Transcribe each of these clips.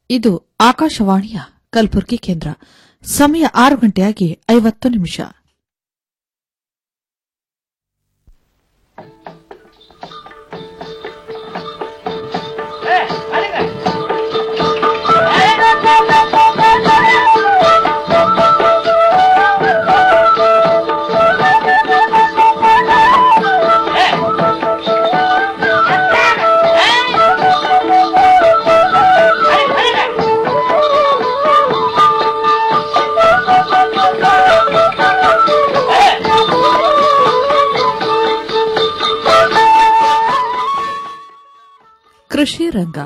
ಇದು ಆಕಾಶವಾಣಿಯ ಕಲಬುರಗಿ ಕೇಂದ್ರ ಸಮಯ ಆರು ಗಂಟೆಯಾಗಿ ಐವತ್ತು ನಿಮಿಷ ಕೃಷಿ ರಂಗ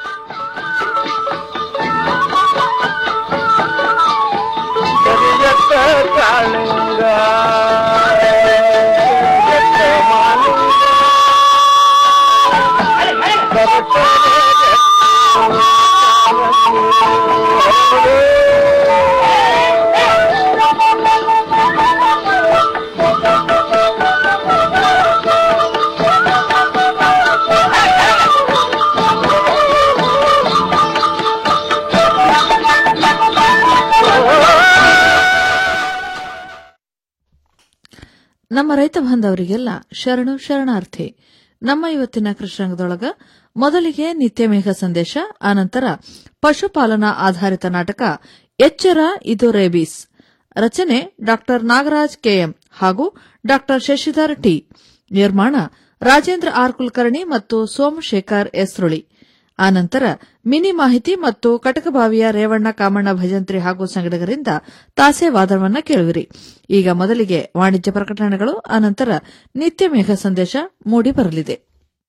ಕರಿಯತ್ತ ಕಾಳಿಂಗ ಕರಿಯತ್ತ ಮಾಲಿಂಗ ನಮ್ಮ ರೈತ ಬಾಂಧವರಿಗೆಲ್ಲ ಶರಣು ಶರಣಾರ್ಥಿ ನಮ್ಮ ಇವತ್ತಿನ ಕೃಷ್ಣರಂಗದೊಳಗ ಮೊದಲಿಗೆ ನಿತ್ಯ ಮೇಘ ಸಂದೇಶ ಆನಂತರ ಪಶುಪಾಲನಾ ಆಧಾರಿತ ನಾಟಕ ಎಚ್ಚರ ಇದು ರೇಬೀಸ್ ರಚನೆ ಡಾ ನಾಗರಾಜ್ ಕೆಎಂ ಹಾಗೂ ಡಾ ಶಶಿಧರ್ ಟಿ ನಿರ್ಮಾಣ ರಾಜೇಂದ್ರ ಆರ್ ಕುಲಕರ್ಣಿ ಮತ್ತು ಸೋಮಶೇಖರ್ ಎಸ್ರುಳಿ ಆನಂತರ ಮಿನಿ ಮಾಹಿತಿ ಮತ್ತು ಕಟಕಬಾವಿಯ ರೇವಣ್ಣ ಕಾಮಣ್ಣ ಭಜಂತ್ರಿ ಹಾಗೂ ಸಂಗಡಿಗರಿಂದ ತಾಸೆ ವಾದವನ್ನ ಕೇಳುವಿರಿ ಈಗ ಮೊದಲಿಗೆ ವಾಣಿಜ್ಯ ಪ್ರಕಟಣೆಗಳು ಆನಂತರ ನಿತ್ಯ ಮೇಘ ಸಂದೇಶ ಮೂಡಿ ಬರಲಿದೆ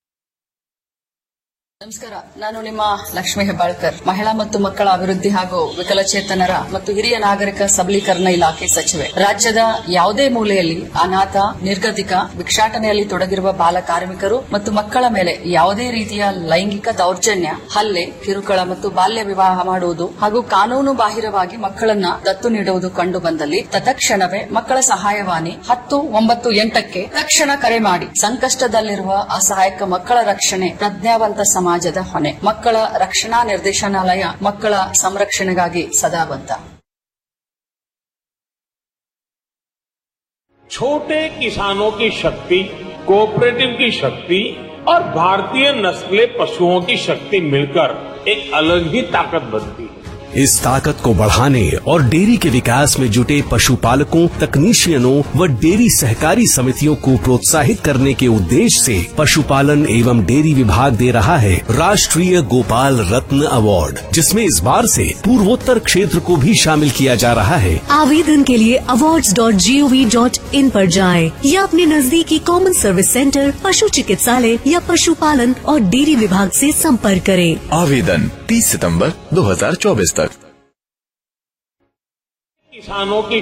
ನಮಸ್ಕಾರ ನಾನು ನಿಮ್ಮ ಲಕ್ಷ್ಮೀ ಹೆಬ್ಬಾಳ್ಕರ್ ಮಹಿಳಾ ಮತ್ತು ಮಕ್ಕಳ ಅಭಿವೃದ್ಧಿ ಹಾಗೂ ವಿಕಲಚೇತನರ ಮತ್ತು ಹಿರಿಯ ನಾಗರಿಕ ಸಬಲೀಕರಣ ಇಲಾಖೆ ಸಚಿವೆ ರಾಜ್ಯದ ಯಾವುದೇ ಮೂಲೆಯಲ್ಲಿ ಅನಾಥ ನಿರ್ಗತಿಕ ಭಿಕ್ಷಾಟನೆಯಲ್ಲಿ ತೊಡಗಿರುವ ಬಾಲ ಕಾರ್ಮಿಕರು ಮತ್ತು ಮಕ್ಕಳ ಮೇಲೆ ಯಾವುದೇ ರೀತಿಯ ಲೈಂಗಿಕ ದೌರ್ಜನ್ಯ ಹಲ್ಲೆ ಕಿರುಕುಳ ಮತ್ತು ಬಾಲ್ಯ ವಿವಾಹ ಮಾಡುವುದು ಹಾಗೂ ಕಾನೂನು ಬಾಹಿರವಾಗಿ ಮಕ್ಕಳನ್ನ ದತ್ತು ನೀಡುವುದು ಕಂಡು ಬಂದಲ್ಲಿ ತತ್ಕ್ಷಣವೇ ಮಕ್ಕಳ ಸಹಾಯವಾಣಿ ಹತ್ತು ಒಂಬತ್ತು ಎಂಟಕ್ಕೆ ತಕ್ಷಣ ಕರೆ ಮಾಡಿ ಸಂಕಷ್ಟದಲ್ಲಿರುವ ಅಸಹಾಯಕ ಮಕ್ಕಳ ರಕ್ಷಣೆ ಪ್ರಜ್ಞಾವಂತ ಸಮಾಜದ ಹೊಣೆ ಮಕ್ಕಳ ರಕ್ಷಣಾ ನಿರ್ದೇಶನಾಲಯ ಮಕ್ಕಳ ಸಂರಕ್ಷಣೆಗಾಗಿ ಸದಾ ಬದ್ಧ छोटे किसानों की शक्ति कोऑपरेटिव की शक्ति और भारतीय नस्ले पशुओं की शक्ति मिलकर एक अलग ही ताकत बनती है इस ताकत को बढ़ाने और डेयरी के विकास में जुटे पशुपालकों तकनीशियनों व डेयरी सहकारी समितियों को प्रोत्साहित करने के उद्देश्य से पशुपालन एवं डेयरी विभाग दे रहा है राष्ट्रीय गोपाल रत्न अवार्ड जिसमें इस बार से पूर्वोत्तर क्षेत्र को भी शामिल किया जा रहा है आवेदन के लिए award dot G O V dot in पर जाएं या अपने नजदीकी कॉमन सर्विस सेंटर पशु चिकित्सालय या पशुपालन और डेयरी विभाग से संपर्क करें आवेदन 30 सितंबर 2024 तक किसानों की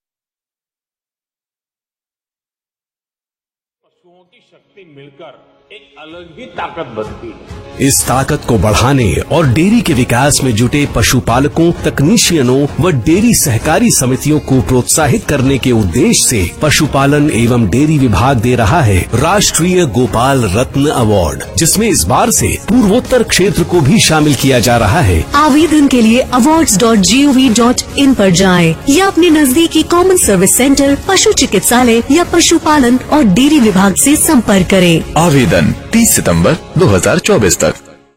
पशुओं की शक्ति मिलकर एक अलग ही ताकत बनती है इस ताकत को बढ़ाने और डेयरी के विकास में जुटे पशुपालकों तकनीशियनों व डेयरी सहकारी समितियों को प्रोत्साहित करने के उद्देश्य से पशुपालन एवं डेयरी विभाग दे रहा है राष्ट्रीय गोपाल रत्न अवार्ड जिसमें इस बार से पूर्वोत्तर क्षेत्र को भी शामिल किया जा रहा है आवेदन के लिए award dot G O V dot in पर जाएं या अपने नजदीकी कॉमन सर्विस सेंटर पशु चिकित्सालय या पशुपालन और डेयरी विभाग से संपर्क करें आवेदन 30 सितंबर 2024 तक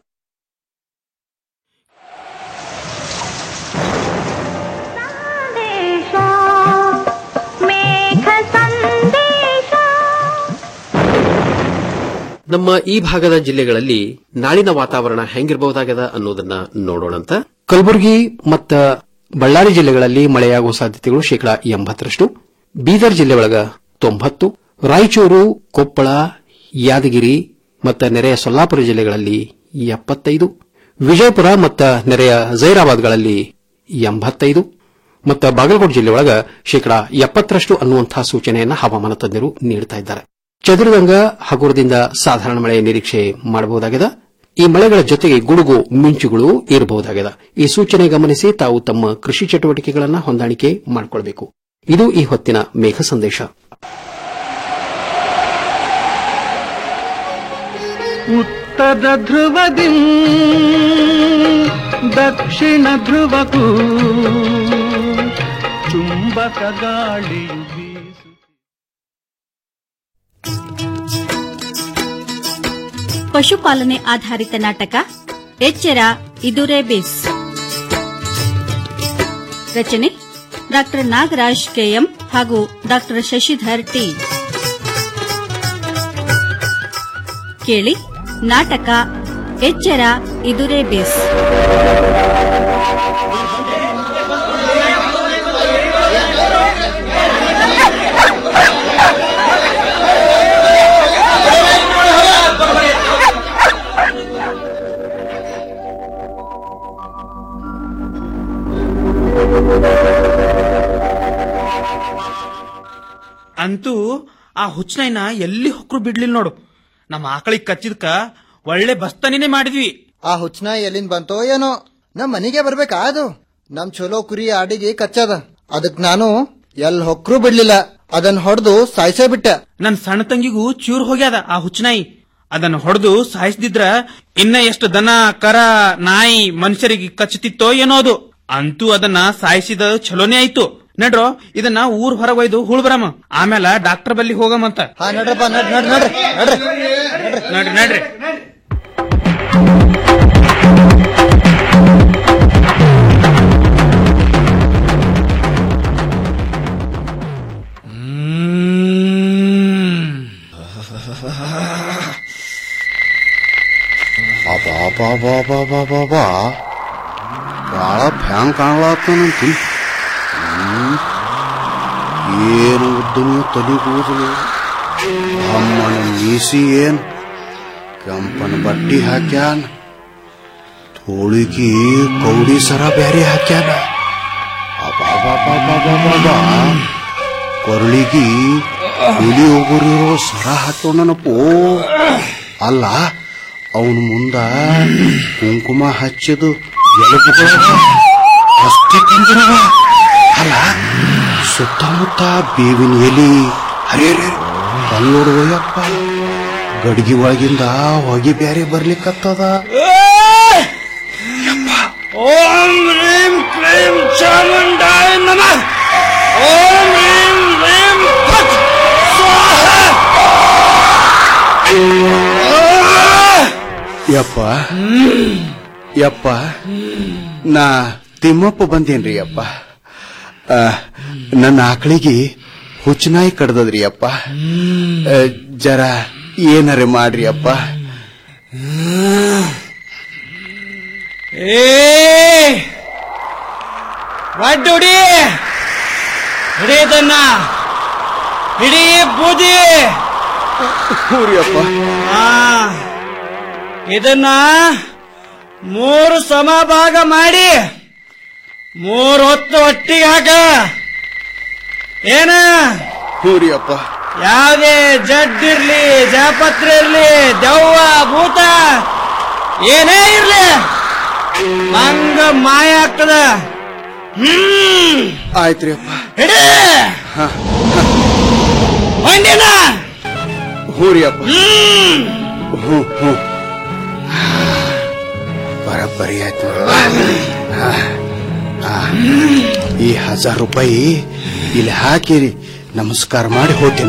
ನಮ್ಮ ಈ ಭಾಗದ ಜಿಲ್ಲೆಗಳಲ್ಲಿ ನಾಳಿನ ವಾತಾವರಣ ಹೆಂಗಿರಬಹುದಾಗದ ಅನ್ನೋದನ್ನ ನೋಡೋಣಂತ ಕಲಬುರಗಿ ಮತ್ತ ಬಳ್ಳಾರಿ ಜಿಲ್ಲೆಗಳಲ್ಲಿ ಮಳೆಯಾಗುವ ಸಾಧ್ಯತೆಗಳು ಶೇಕಡಾ ಎಂಬತ್ತರಷ್ಟು ಬೀದರ್ ಜಿಲ್ಲೆ ಒಳಗ ತೊಂಬತ್ತು ರಾಯಚೂರು ಕೊಪ್ಪಳ ಯಾದಗಿರಿ ಮತ್ತು ನೆರೆಯ ಸೊಲ್ಲಾಪುರ ಜಿಲ್ಲೆಗಳಲ್ಲಿ ಎಪ್ಪತ್ತೈದು ವಿಜಯಪುರ ಮತ್ತು ನೆರೆಯ ಜೈರಾಬಾದ್ಗಳಲ್ಲಿ ಎಂಬತ್ತೈದು ಮತ್ತು ಬಾಗಲಕೋಟೆ ಜಿಲ್ಲೆ ಒಳಗ ಶೇಕಡಾ ಎಪ್ಪತ್ತರಷ್ಟು ಅನ್ನುವಂತಹ ಸೂಚನೆಯನ್ನು ಹವಾಮಾನ ತಜ್ಞರು ನೀಡುತ್ತಾ ಇದ್ದಾರೆ ಚದುರಿದಂಗ ಹಗುರದಿಂದ ಸಾಧಾರಣ ಮಳೆಯ ನಿರೀಕ್ಷೆ ಮಾಡಬಹುದಾಗಿದೆ ಈ ಮಳೆಗಳ ಜೊತೆಗೆ ಗುಡುಗು ಮಿಂಚುಗಳು ಇರಬಹುದಾಗಿದೆ ಈ ಸೂಚನೆ ಗಮನಿಸಿ ತಾವು ತಮ್ಮ ಕೃಷಿ ಚಟುವಟಿಕೆಗಳನ್ನು ಹೊಂದಾಣಿಕೆ ಮಾಡಿಕೊಳ್ಳಬೇಕು ಇದು ಈ ಹೊತ್ತಿನ ಮೇಘ ಸಂದೇಶ ಉತ್ತರ ಧ್ರುವದಿ ದಕ್ಷಿಣ ಧ್ರುವಕ್ಕೂ ಚುಂಬಕ ಗಾಳಿಯು ಬೀಸು ಪಶುಪಾಲನೆ ಆಧಾರಿತ ನಾಟಕ ಎಚ್ಚರ ಇದುರೇ ಬೇಸ್ ರಚನೆ ಡಾಕ್ಟರ್ ನಾಗರಾಜ್ ಕೆಎಂ ಹಾಗೂ ಡಾಕ್ಟರ್ ಶಶಿಧರ್ ಟಿ ಕೇಳಿ ನಾಟಕ ಎಚ್ಚರ ಇದುರೇ ಬೇಸ್ ಅಂತೂ ಆ ಹುಚ್ಚನೈನ ಎಲ್ಲಿ ಹೊಕ್ರು ಬಿಡ್ಲಿಲ್ಲ ನೋಡು ನಮ್ಮ ಆಕಳಿಗೆ ಕಚ್ಚಿದ್ಕ ಒಳ್ಳೆ ಬಸ್ತನಿನೇ ಮಾಡಿದ್ವಿ ಆ ಹುಚ್ಚನ ಎಲ್ಲಿಂದ ಬಂತೋ ಏನೋ ನಮ್ ಮನೆಗೆ ಬರ್ಬೇಕಾ ಅದು ನಮ್ ಚಲೋ ಕುರಿ ಆಡಿಗೆ ಕಚ್ಚದ ಅದಕ್ ನಾನು ಎಲ್ ಹೊಕ್ರು ಬಿಡ್ಲಿಲ್ಲ ಅದನ್ನ ಹೊಡೆದು ಸಾಯ್ಸೇ ಬಿಟ್ಟೆ ನನ್ ಸಣ್ಣ ತಂಗಿಗೂ ಚೂರ್ ಹೋಗ್ಯಾದ ಆ ಹುಚ್ಚನಾಯಿ ಅದನ್ನ ಹೊಡೆದು ಸಾಯಿಸ್ದಿದ್ರ ಇನ್ನ ಎಷ್ಟು ದನ ಕರ ನಾಯಿ ಮನುಷ್ಯರಿಗೆ ಕಚ್ಚುತ್ತಿತ್ತೋ ಏನೋ ಅದು ಅಂತೂ ಅದನ್ನ ಸಾಯಿಸಿದ ಚಲೋನೇ ಆಯ್ತು ನಡ್ರೋ ಇದನ್ನ ಊರ್ ಹೊರಗೆ ಒಯ್ದು ಹೂಳ್ ಬರಮ್ಮ ಆಮೇಲೆ ಡಾಕ್ಟರ್ ಬಲ್ಲಿ ಹೋಗಮಂತ ಹಾ ನಡ್ರಪ್ಪ ನಡ್ ನಡ್ ನಡ್ರಿ ನಡ್ರಿ ನಡ್ರಿ ನಡ್ರಿ ಅಬಾಬಾಬಾಬಾಬಾಬಾ ಭಾಳ ಫ್ಯಾಂಗ್ ಕಾಣಲಾಗ್ತಾನಂತಿ ಹ್ಮ್. ಏನು ಉದ್ದನೆಯ ತಲೆ ಕೂದಲು ಅಮ್ಮನ ಮೀಸಿ ಏನ್ ಕೆಂಪನ ಬಟ್ಟಿ ಹಾಕ್ಯಾನ ತೋಳಿಗಿ ಕೌಡಿ ಸರ ಬ್ಯಾರೆ ಹಾಕ್ಯಾನ ಅಬಾಬಾಬಾಬಾಬಾಬಾ ಕೊರಳಿಗಿ ಹುಲಿ ಹೋಗೋರಿರೋ ಸರ ಹಾಕೋಣನಪ್ಪೋ ಅಲ್ಲ ಅವನ ಮುಂದ ಕುಂಕುಮ ಹಚ್ಚದು ಎಲುಬುಗಳ ಅಷ್ಟೇ ಕುಂದಿರವ ಅಲ್ಲ ಸುತ್ತಮುತ್ತ ಬೇವಿನ ಎಲಿ ಹರೇ ಕಲ್ಲೋಡುವಯ್ಯಪ್ಪ ಗಡ್ಗಿ ಒಳಗಿಂದ ಹೊಗೆ ಬ್ಯಾರೆ ಬರ್ಲಿಕ್ಕತ್ತದ ಓಂ ರೀಂ ಕ್ಲೀಂ ಚಾಮುಂಡಾಯ ನಮಃ ಓಂ ರೀಂ ರೀಂ ಫಟ್ ಸ್ವಾಹ ಯಪ್ಪ ಯಪ್ಪ ನಾ ತಿಮ್ಮಪ್ಪ ಬಂದೇನ್ರಿ ಅಪ್ಪ ಆ, ನನ್ನ ಆಕಳಿಗೆ ಹುಚ್ಚನಾಯಿ ಕಡ್ದದ್ರಿ ಅಪ್ಪ ಆ, ಜರ ಏನರೆ ಮಾಡ್ರಿ ಅಪ್ಪ ಏ ರಡ್ಡು ಹುಡಿ ಹಿಡಿ ಇದನ್ನ ಹಿಡಿ ಬೂದಿ ಆ, ಇದನ್ನ ಮೂರು ಸಮಭಾಗ ಮಾಡಿ ಮೂರು ಹೊತ್ತು ಒಟ್ಟಿಗೆ ಹಾಕ ಏನ ಹೂರಿ ಅಪ್ಪ ಯಾವುದೇ ಜಡ್ ಇರ್ಲಿ ಜಾಪತ್ರ ಇರ್ಲಿ ದೆವ್ವ ಭೂತ ಏನೇ ಇರ್ಲಿ ಮಂಗ ಮಾಯ ಆಗ್ತದ ಹ್ಮ್ ಆಯ್ತ್ರಿ ಅಪ್ಪ ಹಿಡಿ ಮಂಡಿನ ಹೂರಿ ಅಪ್ಪ ಹ್ಞೂ ಹ್ಞೂ ಬರಬ್ಬರಿ ಆಯ್ತು ಹಾ, ಹಾ. ಈ ಹಜಾರ್ ರೂಪಾಯಿ ಇಲ್ಲಿ ಹಾಕಿರಿ ನಮಸ್ಕಾರ ಮಾಡಿ ಹೋಗ್ತೀನ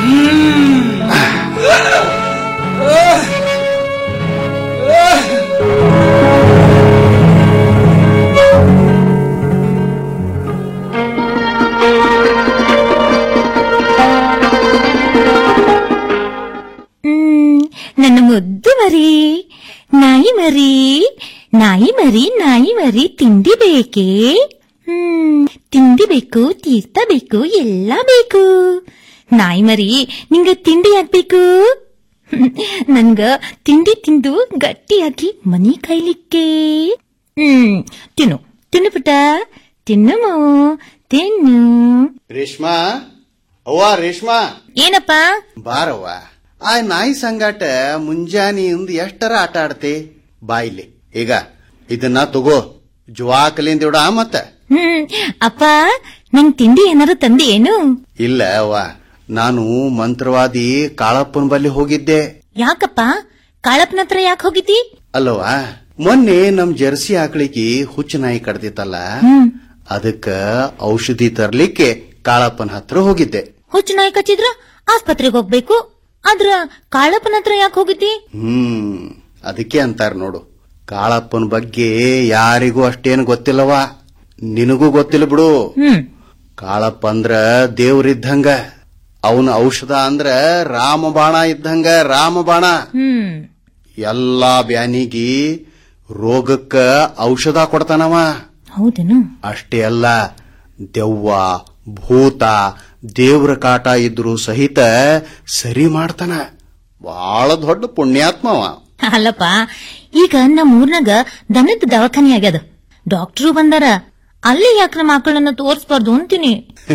ಹ್ಮ್ ನನ್ನ ಮುದ್ದು ಮರಿ ನಾಯಿ ಮರಿ ನಾಯಿ ಮರಿ ನಾಯಿ ಮರಿ ತಿಂಡಿ ಬೇಕೇ ಹ್ಮ್ ತಿಂಡಿ ಬೇಕು ತೀರ್ಥ ಬೇಕು ಎಲ್ಲ ಬೇಕು ನಾಯಿ ಮರಿ ನಿಂಗ ತಿಂಡಿ ಯಾಕ್ಬೇಕು ಹ್ಮ್, ನನ್ಗ ತಿಂಡಿ ತಿಂದು ಗಟ್ಟಿಯಾಗಿ ಮನಿ ಕಾಯ್ಲಿಕ್ಕೆ ಹ್ಮ್ ತಿನ್ನು ತಿನ್ನು ಪುಟ ತಿನ್ನು ಮಾವು, ತಿನ್ನು ರೇಷ್ಮಾ ಅವ್ವ ರೇಷ್ಮಾ ಏನಪ್ಪ ಬಾರವ್ವ ಆ ನಾಯಿ ಸಂಗಾಟ ಮುಂಜಾನೆಯಿಂದ ಎಷ್ಟರ ಆಟ ಆಡ್ತಿ ಬಾಯಿಲಿ ಈಗ ಇದನ್ನ ತಗೋ ಜುವಾಕಲಿಂದ ಇಡ ಮತ್ತ ಹ್ಮ್ ಅಪ್ಪ ನಂಗ್ ತಿಂಡಿ ಏನಾರು ತಂದಿ ಏನು ಇಲ್ಲ ಅವ್ವ ನಾನು ಮಂತ್ರವಾದಿ ಕಾಳಪ್ಪನ ಬಲ್ಲಿ ಹೋಗಿದ್ದೆ ಯಾಕಪ್ಪ ಕಾಳಪ್ಪನ ಹತ್ರ ಯಾಕೆ ಹೋಗಿದ್ದಿ ಅಲ್ಲವಾ ಮೊನ್ನೆ ನಮ್ ಜರ್ಸಿ ಆಕಳಿಗೆ ಹುಚ್ಚು ನಾಯಿ ಕಡ್ದಿತ್ತಲ್ಲ ಅದಕ್ಕ ಔಷಧಿ ತರ್ಲಿಕ್ಕೆ ಕಾಳಪ್ಪನ ಹತ್ರ ಹೋಗಿದ್ದೆ ಹುಚ್ಚು ನಾಯಿ ಕಚ್ಚಿದ್ರ ಆಸ್ಪತ್ರೆಗೆ ಹೋಗ್ಬೇಕು ಆದ್ರ ಕಾಳಪ್ಪನ ಹತ್ರ ಯಾಕೆ ಹೋಗಿದ್ದಿ ಹ್ಮ್ ಅದಕ್ಕೆ ಅಂತಾರ ನೋಡು ಕಾಳಪ್ಪನ ಬಗ್ಗೆ ಯಾರಿಗೂ ಅಷ್ಟೇನು ಗೊತ್ತಿಲ್ಲವಾ ನಿನಗೂ ಗೊತ್ತಿಲ್ಲ ಬಿಡು ಹ್ಮ್ ಕಾಳಪ್ಪ ಅಂದ್ರ ದೇವ್ರಿದ್ದಂಗ ಅವನ ಔಷಧ ಅಂದ್ರ ರಾಮಬಾಣ ಇದ್ದಂಗ ರಾಮಬಾಣ ಹ್ಮ್ ಎಲ್ಲಾ ಬ್ಯಾನಿಗಿ ರೋಗಕ್ಕ ಔಷಧ ಕೊಡ್ತಾನವ ಹೌದೇನು ಅಷ್ಟೇ ಅಲ್ಲ ದೆವ್ವ ಭೂತ ದೇವ್ರ ಕಾಟ ಇದ್ರು ಸಹಿತ ಸರಿ ಮಾಡ್ತಾನ ಬಹಳ ದೊಡ್ಡ ಪುಣ್ಯಾತ್ಮವ ಅಲ್ಲಪ್ಪ ಈಗ ನಮ್ಮ ಊರ್ನಾಗ ದನದ ದವಾಖಾನಿ ಆಗ್ಯದ ಡಾಕ್ಟ್ರು ಬಂದಾರ ಅಲ್ಲಿ ಯಾಕ್ರ ಮಕ್ಕಳನ್ನ ತೋರ್ಸ್ಬಾರ್ದು ಅಂತೀನಿ